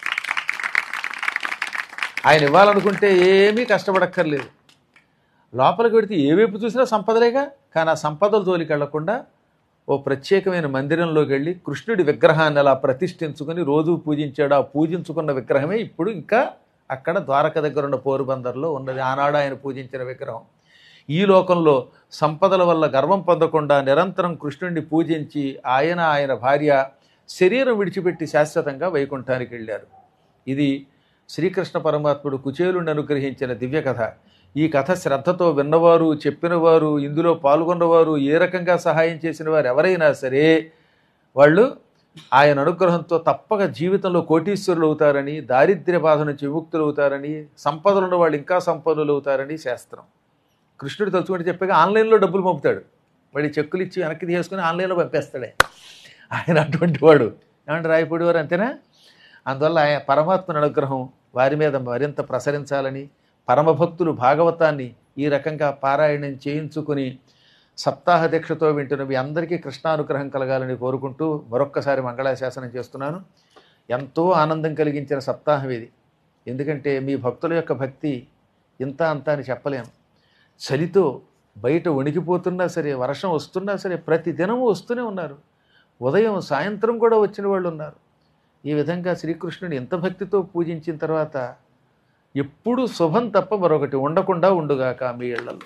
ఆయన ఇవ్వాలనుకుంటే ఏమీ కష్టపడక్కర్లేదు లోపలికి పెడితే ఏ వైపు చూసినా సంపదలేగా కానీ ఆ సంపదలు తోలికి వెళ్లకుండా ఓ ప్రత్యేకమైన మందిరంలోకి వెళ్ళి కృష్ణుడి విగ్రహాన్ని అలా ప్రతిష్ఠించుకొని రోజు పూజించాడు ఆ పూజించుకున్న విగ్రహమే ఇప్పుడు ఇంకా అక్కడ ద్వారక దగ్గర ఉన్న పోరుబందర్లో ఉన్నది ఆనాడు ఆయన పూజించిన విగ్రహం ఈ లోకంలో సంపదల వల్ల గర్వం పొందకుండా నిరంతరం కృష్ణుడిని పూజించి ఆయన ఆయన భార్య శరీరం విడిచిపెట్టి శాశ్వతంగా వైకుంఠానికి వెళ్ళారు ఇది శ్రీకృష్ణ పరమాత్ముడు కుచేలుని అనుగ్రహించిన దివ్య కథ ఈ కథ శ్రద్ధతో విన్నవారు చెప్పినవారు ఇందులో పాల్గొన్నవారు ఏ రకంగా సహాయం చేసిన వారు ఎవరైనా సరే వాళ్ళు ఆయన అనుగ్రహంతో తప్పక జీవితంలో కోటీశ్వరులు అవుతారని దారిద్ర్య బాధ నుంచి విముక్తులు అవుతారని సంపదలు ఉన్న వాళ్ళు ఇంకా సంపన్నులు అవుతారని శాస్త్రం కృష్ణుడు తలుచుకుంటే చెప్పగా ఆన్లైన్లో డబ్బులు పంపుతాడు వాడి చెక్కులు ఇచ్చి వెనక్కి తీసుకుని ఆన్లైన్లో పంపేస్తాడే ఆయన అటువంటి వాడు ఏమంటే రాయపూడి వారు అంతేనా అందువల్ల ఆయన పరమాత్మని అనుగ్రహం వారి మీద మరింత ప్రసరించాలని పరమభక్తులు భాగవతాన్ని ఈ రకంగా పారాయణం చేయించుకుని సప్తాహ దీక్షతో వింటున్న మీ అందరికీ కృష్ణానుగ్రహం కలగాలని కోరుకుంటూ మరొక్కసారి మంగళాశాసనం చేస్తున్నాను ఎంతో ఆనందం కలిగించిన సప్తాహం ఇది ఎందుకంటే మీ భక్తుల యొక్క భక్తి ఇంత అంత అని చెప్పలేను చలితో బయట వణికిపోతున్నా సరే వర్షం వస్తున్నా సరే ప్రతి దినము వస్తూనే ఉన్నారు ఉదయం సాయంత్రం కూడా వచ్చిన వాళ్ళు ఉన్నారు ఈ విధంగా శ్రీకృష్ణుని ఎంత భక్తితో పూజించిన తర్వాత ఎప్పుడు శుభం తప్ప మరొకటి ఉండకుండా ఉండుగాక మీ ఇళ్లలో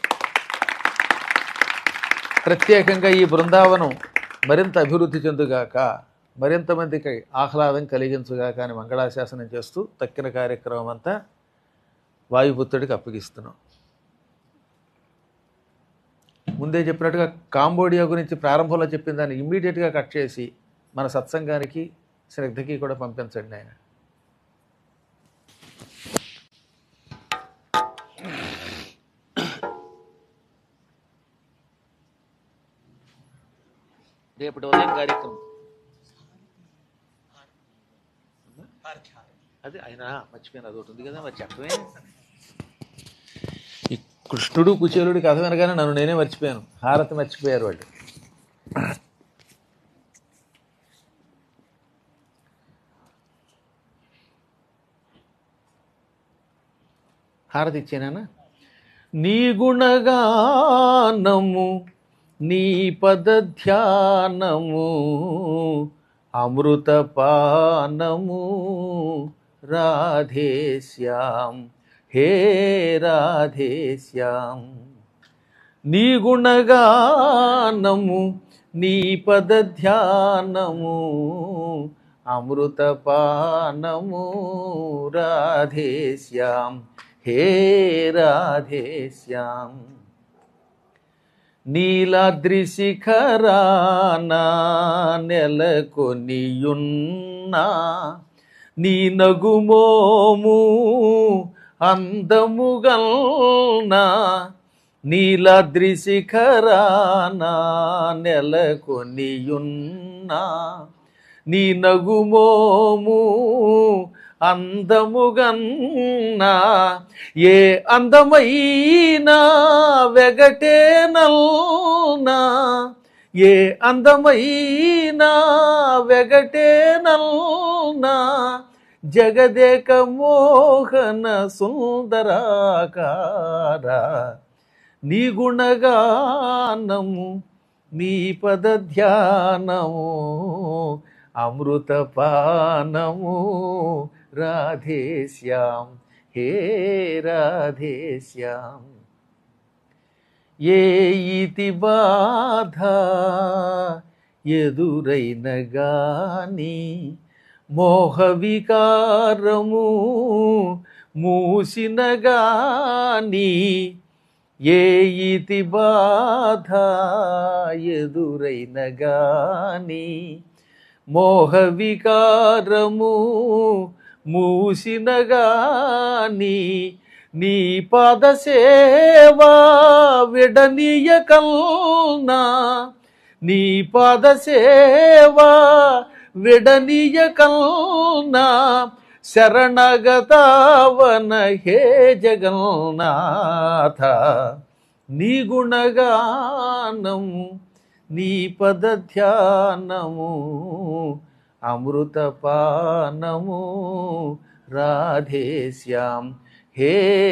ప్రత్యేకంగా ఈ బృందావనం మరింత అభివృద్ధి చెందుగాక మరింత మందికి ఆహ్లాదం కలిగించుగాక అని మంగళాశాసనం చేస్తూ తక్కిన కార్యక్రమం అంతా వాయుపుత్రుడికి అప్పగిస్తున్నాం ముందే చెప్పినట్టుగా కాంబోడియా గురించి ప్రారంభంలో చెప్పిన దాన్ని ఇమ్మీడియట్గా కట్ చేసి మన సత్సంగానికి శ్రద్ధకి కూడా పంపించండి ఆయన రేపటి ఉదయం కార్యక్రమం అదే ఆయన మర్చిపోయాను అదొకటి ఉంది కదా మరి చెప్పమే ఈ కృష్ణుడు కుచేలుడి కథ వినగానే నన్ను నేనే మర్చిపోయాను హారతి మర్చిపోయారు వాళ్ళు హారతి ఇచ్చేనా నీ గుణగానము నీ పదధ్యానము అమృతపానము రాధేశ్యాం హే రాధేశ్యాం నీ గుణగానము నీ పదధ్యానము అమృతపానము రాధేశ్యాం హే రాధేశ్యాం నీలాద్రి శిఖరాన నెలకొనియున్నా నీ నగుమోము అందముగల్నా నీలాద్రి శిఖరాన నెలకొనియున్నా నీ నగుమోము అందముగన్నా ఏ అందమైనా వెగటేనల్నా ఏ అందమైనా వెగటేనల్నా జగదేక మోహన సుందరాకార నీ గుణగానము నీ పద ధ్యానము అమృతపానము రాధేశ్యాం హే రాధేశ్యాం ఏ ఇతి బాధ ఎదురైన గాని మోహ వికారము మూసిన గాని ఏ ఇతి బాధ ఎదురైన గాని మోహ వికారము మూసిన గాని నీ పద సేవా విడనీయ కల్నా నీ పద సేవా విడనీయ కల్నా శరణగతావన హే జగన్నాథ నీ గుణగానము నీ పద ధ్యానము అమృతపానము రాధేశ్యాం హే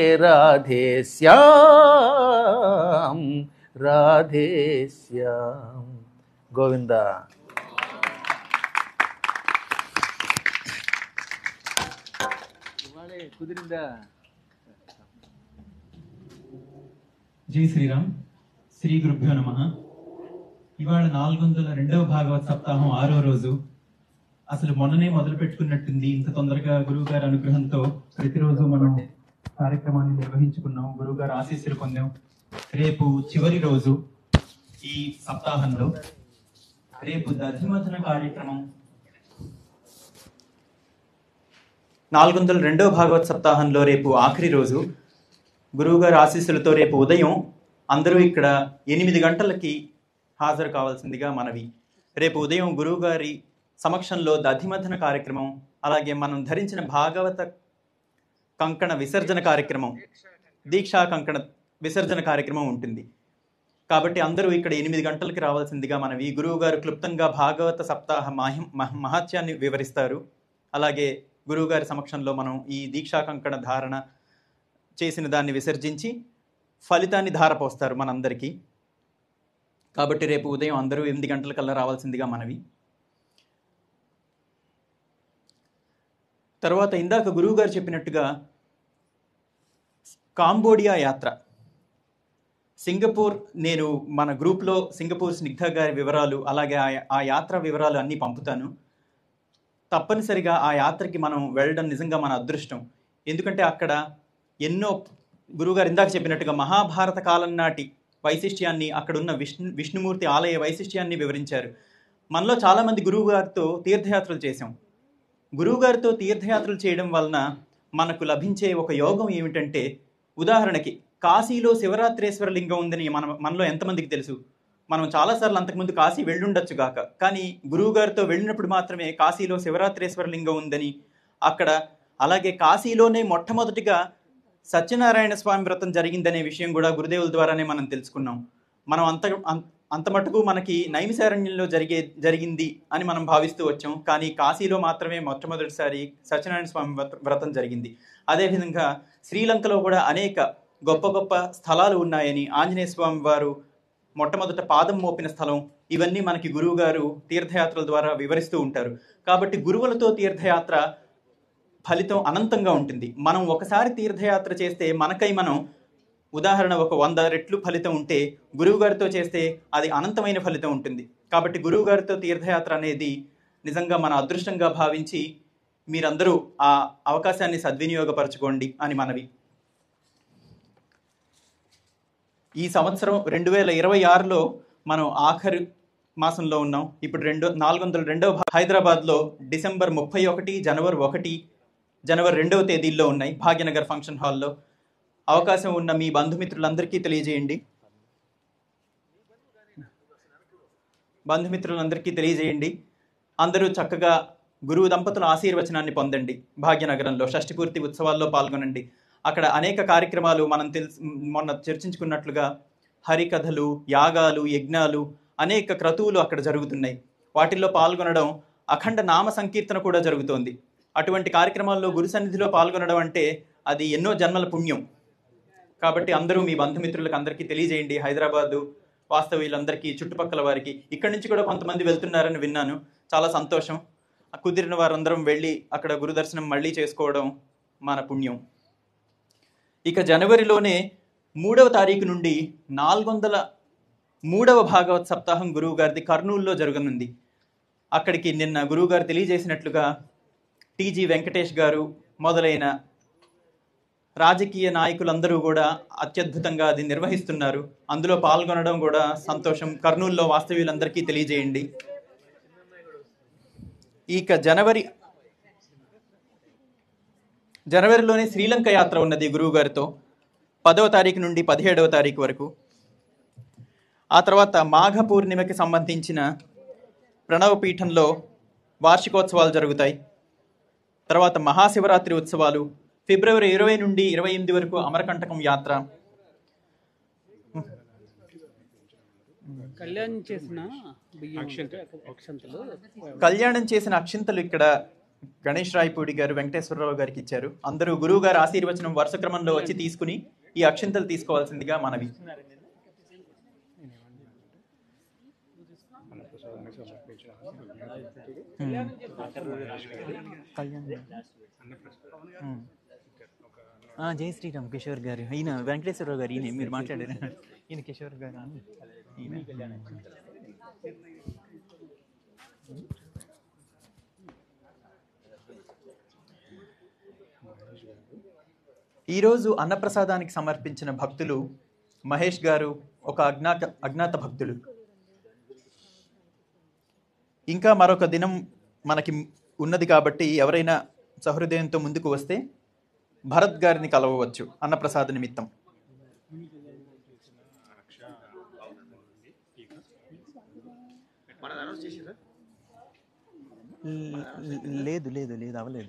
రాధేశ్యాం రాధేశ్యాం గోవింద కుదిరిందా జై శ్రీరామ్ శ్రీ గురుభ్యో నమ ఇవాళ నాలుగు వందల రెండవ భాగవత్ సప్తాహం ఆరో రోజు అసలు మొన్ననే మొదలు పెట్టుకున్నట్టుంది ఇంత తొందరగా గురువు గారి అనుగ్రహంతో ప్రతిరోజు మనం కార్యక్రమాన్ని నిర్వహించుకున్నాం గురువు గారు ఆశీస్సులు పొందాం రేపు చివరి రోజు ఈ సప్తాహంలో రేపు దధిమథన కార్యక్రమం నాలుగు వందల రెండవ భాగవత్ సప్తాహంలో రేపు ఆఖరి రోజు గురువుగారి ఆశీస్సులతో రేపు ఉదయం అందరూ ఇక్కడ ఎనిమిది గంటలకి హాజరు కావాల్సిందిగా మనవి రేపు ఉదయం గురువుగారి సమక్షంలో దధిమథన కార్యక్రమం అలాగే మనం ధరించిన భాగవత కంకణ విసర్జన కార్యక్రమం దీక్షా కంకణ విసర్జన కార్యక్రమం ఉంటుంది కాబట్టి అందరూ ఇక్కడ ఎనిమిది గంటలకి రావాల్సిందిగా మనవి గురువు గారు క్లుప్తంగా భాగవత సప్తాహ మాహిం మహ- మహత్యాన్ని వివరిస్తారు అలాగే గురువుగారి సమక్షంలో మనం ఈ దీక్షా కంకణ ధారణ చేసిన దాన్ని విసర్జించి ఫలితాన్ని ధారపోస్తారు మనందరికీ కాబట్టి రేపు ఉదయం అందరూ ఎనిమిది గంటలకల్లా రావాల్సిందిగా మనవి తర్వాత ఇందాక గురువుగారు చెప్పినట్టుగా కాంబోడియా యాత్ర సింగపూర్ నేను మన గ్రూప్లో సింగపూర్ స్నిగ్ధ గారి వివరాలు అలాగే ఆ- ఆ యాత్ర వివరాలు అన్నీ పంపుతాను తప్పనిసరిగా ఆ యాత్రకి మనం వెళ్ళడం నిజంగా మన అదృష్టం ఎందుకంటే అక్కడ ఎన్నో గురువుగారు ఇందాక చెప్పినట్టుగా మహాభారత కాలం నాటి వైశిష్ట్యాన్ని అక్కడున్న విష్ణు విష్ణుమూర్తి ఆలయ వైశిష్ట్యాన్ని వివరించారు మనలో చాలామంది గురువు గారితో తీర్థయాత్రలు చేశాం గురువుగారితో తీర్థయాత్రలు చేయడం వలన మనకు లభించే ఒక యోగం ఏమిటంటే ఉదాహరణకి కాశీలో శివరాత్రేశ్వర లింగం ఉందని మన మనలో ఎంతమందికి తెలుసు మనం చాలాసార్లు అంతకుముందు కాశీ వెళ్ళుండొచ్చు గాక కానీ గురువుగారితో వెళ్ళినప్పుడు మాత్రమే కాశీలో శివరాత్రేశ్వర లింగం ఉందని అక్కడ అలాగే కాశీలోనే మొట్టమొదటిగా సత్యనారాయణ స్వామి వ్రతం జరిగిందనే విషయం కూడా గురుదేవుల ద్వారానే మనం తెలుసుకున్నాం మనం అంత అంత- అంత మటుకు మనకి నైమిశారణ్యంలో జరిగే జరిగింది అని మనం భావిస్తూ వచ్చాం కానీ కాశీలో మాత్రమే మొట్టమొదటిసారి సత్యనారాయణ స్వామి వ్రత- వ్రతం జరిగింది అదేవిధంగా శ్రీలంకలో కూడా అనేక గొప్ప గొప్ప స్థలాలు ఉన్నాయని ఆంజనేయ స్వామి వారు మొట్టమొదట పాదం మోపిన స్థలం ఇవన్నీ మనకి గురువు గారు తీర్థయాత్రల ద్వారా వివరిస్తూ ఉంటారు కాబట్టి గురువులతో తీర్థయాత్ర ఫలితం అనంతంగా ఉంటుంది మనం ఒకసారి తీర్థయాత్ర చేస్తే మనకై మనం ఉదాహరణ ఒక వంద రెట్లు ఫలితం ఉంటే గురువు గారితో చేస్తే అది అనంతమైన ఫలితం ఉంటుంది కాబట్టి గురువు గారితో తీర్థయాత్ర అనేది నిజంగా మన అదృష్టంగా భావించి మీరందరూ ఆ అవకాశాన్ని సద్వినియోగపరచుకోండి అని మనవి ఈ సంవత్సరం రెండు వేల ఇరవై ఆరులో మనం ఆఖరు మాసంలో ఉన్నాం ఇప్పుడు రెండు నాలుగు వందల రెండవ భా- హైదరాబాద్లో డిసెంబర్ ముప్పై ఒకటి జనవరి ఒకటి జనవరి రెండవ తేదీల్లో ఉన్నాయి భాగ్యనగర్ ఫంక్షన్ హాల్లో అవకాశం ఉన్న మీ బంధుమిత్రులందరికీ తెలియజేయండి బంధుమిత్రులందరికీ తెలియజేయండి అందరూ చక్కగా గురువు దంపతుల ఆశీర్వచనాన్ని పొందండి భాగ్యనగరంలో షష్ఠిపూర్తి ఉత్సవాల్లో పాల్గొనండి అక్కడ అనేక కార్యక్రమాలు మనం తెలుసు మొన్న చర్చించుకున్నట్లుగా హరికథలు యాగాలు యజ్ఞాలు అనేక క్రతువులు అక్కడ జరుగుతున్నాయి వాటిల్లో పాల్గొనడం అఖండ నామ సంకీర్తన కూడా జరుగుతోంది అటువంటి కార్యక్రమాల్లో గురు సన్నిధిలో పాల్గొనడం అంటే అది ఎన్నో జన్మల పుణ్యం కాబట్టి అందరూ మీ బంధుమిత్రులకు అందరికీ తెలియజేయండి హైదరాబాదు వాస్తవ్యులందరికీ చుట్టుపక్కల వారికి ఇక్కడి నుంచి కూడా కొంతమంది వెళ్తున్నారని విన్నాను చాలా సంతోషం ఆ కుదిరిన వారందరం వెళ్ళి అక్కడ గురుదర్శనం మళ్ళీ చేసుకోవడం మన పుణ్యం ఇక జనవరిలోనే మూడవ తారీఖు నుండి నాలుగు వందల మూడవ భాగవత్ సప్తాహం గురువు గారిది కర్నూలులో జరగనుంది అక్కడికి నిన్న గురువు గారు తెలియజేసినట్లుగా టీజీ వెంకటేష్ గారు మొదలైన రాజకీయ నాయకులందరూ కూడా అత్యద్భుతంగా అది నిర్వహిస్తున్నారు అందులో పాల్గొనడం కూడా సంతోషం కర్నూలులో వాస్తవ్యులందరికీ తెలియజేయండి ఇక జనవరి జనవరిలోనే శ్రీలంక యాత్ర ఉన్నది గురువు గారితో పదవ తారీఖు నుండి పదిహేడవ తారీఖు వరకు ఆ తర్వాత మాఘ పూర్ణిమకి సంబంధించిన ప్రణవ పీఠంలో వార్షికోత్సవాలు జరుగుతాయి తర్వాత మహాశివరాత్రి ఉత్సవాలు ఫిబ్రవరి ఇరవై నుండి ఇరవై ఎనిమిది వరకు అమరకంటకం యాత్ర కళ్యాణ్ చేసిన బియ్యం అక్షంతలు కళ్యాణం చేసిన అక్షింతలు ఇక్కడ గణేష్ రాయపూడి గారు వెంకటేశ్వరరావు గారికి ఇచ్చారు అందరూ గురువు గారు ఆశీర్వచనం వరుస క్రమంలో వచ్చి తీసుకుని ఈ అక్షింతలు తీసుకోవాల్సిందిగా మనవి జై శ్రీరామ్ కిషోర్ గారు ఈయన వెంకటేశ్వరరావు గారు ఈయన మీరు మాట్లాడారు ఈయన కిషోర్ గారు అని ఈయన ఈరోజు అన్నప్రసాదానికి సమర్పించిన భక్తులు మహేష్ గారు ఒక అజ్ఞాత అజ్ఞాత భక్తులు ఇంకా మరొక దినం మనకి ఉన్నది కాబట్టి ఎవరైనా సహృదయంతో ముందుకు వస్తే భరత్ గారిని కలవవచ్చు అన్నప్రసాద నిమిత్తం లేదు లేదు లేదు అవ్వలేదు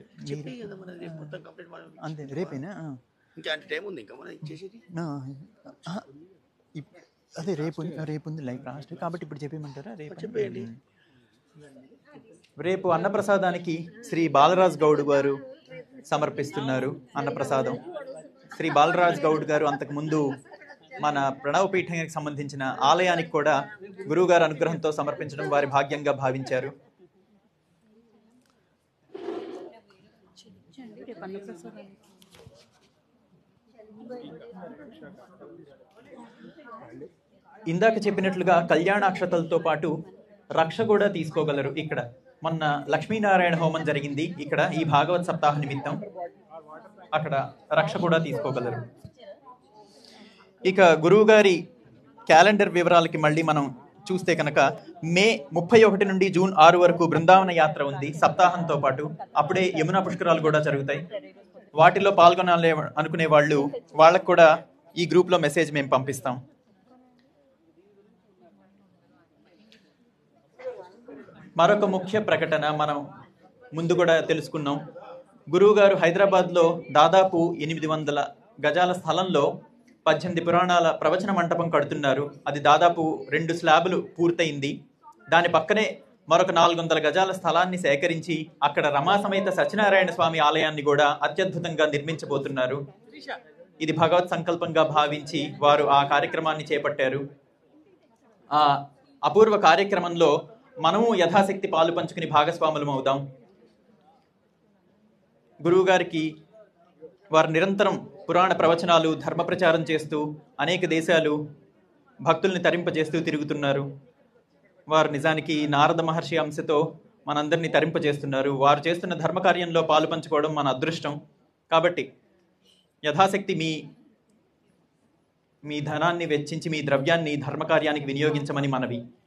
అంతే రేపేనా ఆ. ఇంకా అంటే టైం ఉంది ఇంకా మనం చేసేది ఆ, ఆ, ఇప్- అదే రేపు ఉంది- రేపు ఉంది లైవ్ లాస్ట్ కాబట్టి ఇప్పుడు చెప్పేయమంటారా రేపు చెప్పేయండి. రేపు అన్నప్రసాదానికి శ్రీ బాలరాజ్ గౌడ్ గారు సమర్పిస్తున్నారు అన్నప్రసాదం శ్రీ బాలరాజ్ గౌడ్ గారు అంతకు ముందు మన ప్రణవ పీఠానికి సంబంధించిన ఆలయానికి కూడా గురువుగారి అనుగ్రహంతో సమర్పించడం వారి భాగ్యంగా భావించారు రేపు అన్నప్రసాదానికి ఇందాక చెప్పినట్లుగా కళ్యాణాక్షతలతో పాటు రక్ష కూడా తీసుకోగలరు ఇక్కడ మొన్న లక్ష్మీనారాయణ హోమం జరిగింది ఇక్కడ ఈ భాగవత్ సప్తాహ నిమిత్తం అక్కడ రక్ష కూడా తీసుకోగలరు ఇక గురువు గారి క్యాలెండర్ వివరాలకి మళ్ళీ మనం చూస్తే కనుక మే ముప్పై ఒకటి నుండి జూన్ ఆరు వరకు బృందావన యాత్ర ఉంది సప్తాహంతో పాటు అప్పుడే యమునా పుష్కరాలు కూడా జరుగుతాయి వాటిలో పాల్గొనాలి అనుకునే వాళ్ళు వాళ్ళకు కూడా ఈ గ్రూప్లో మెసేజ్ మేము పంపిస్తాం మరొక ముఖ్య ప్రకటన మనం ముందు కూడా తెలుసుకున్నాం గురువుగారు హైదరాబాద్లో దాదాపు ఎనిమిది వందల గజాల స్థలంలో పద్దెనిమిది పురాణాల ప్రవచన మంటపం కడుతున్నారు అది దాదాపు రెండు స్లాబులు పూర్తయింది దాని పక్కనే మరొక నాలుగు వందల గజాల స్థలాన్ని సేకరించి అక్కడ రమా సమేత సత్యనారాయణ స్వామి ఆలయాన్ని కూడా అత్యద్భుతంగా నిర్మించబోతున్నారు ఇది భగవత్ సంకల్పంగా భావించి వారు ఆ కార్యక్రమాన్ని చేపట్టారు ఆ అపూర్వ కార్యక్రమంలో మనము యథాశక్తి పాలు పంచుకుని భాగస్వాములం అవుదాం గురువుగారికి వారు నిరంతరం పురాణ ప్రవచనాలు ధర్మ ప్రచారం చేస్తూ అనేక దేశాలు భక్తుల్ని తరింపజేస్తూ తిరుగుతున్నారు వారు నిజానికి నారద మహర్షి అంశతో మనందరినీ తరింపజేస్తున్నారు వారు చేస్తున్న ధర్మ కార్యంలో పాలు పంచుకోవడం మన అదృష్టం కాబట్టి యథాశక్తి మీ మీ ధనాన్ని వెచ్చించి మీ ద్రవ్యాన్ని ధర్మకార్యానికి వినియోగించమని మనవి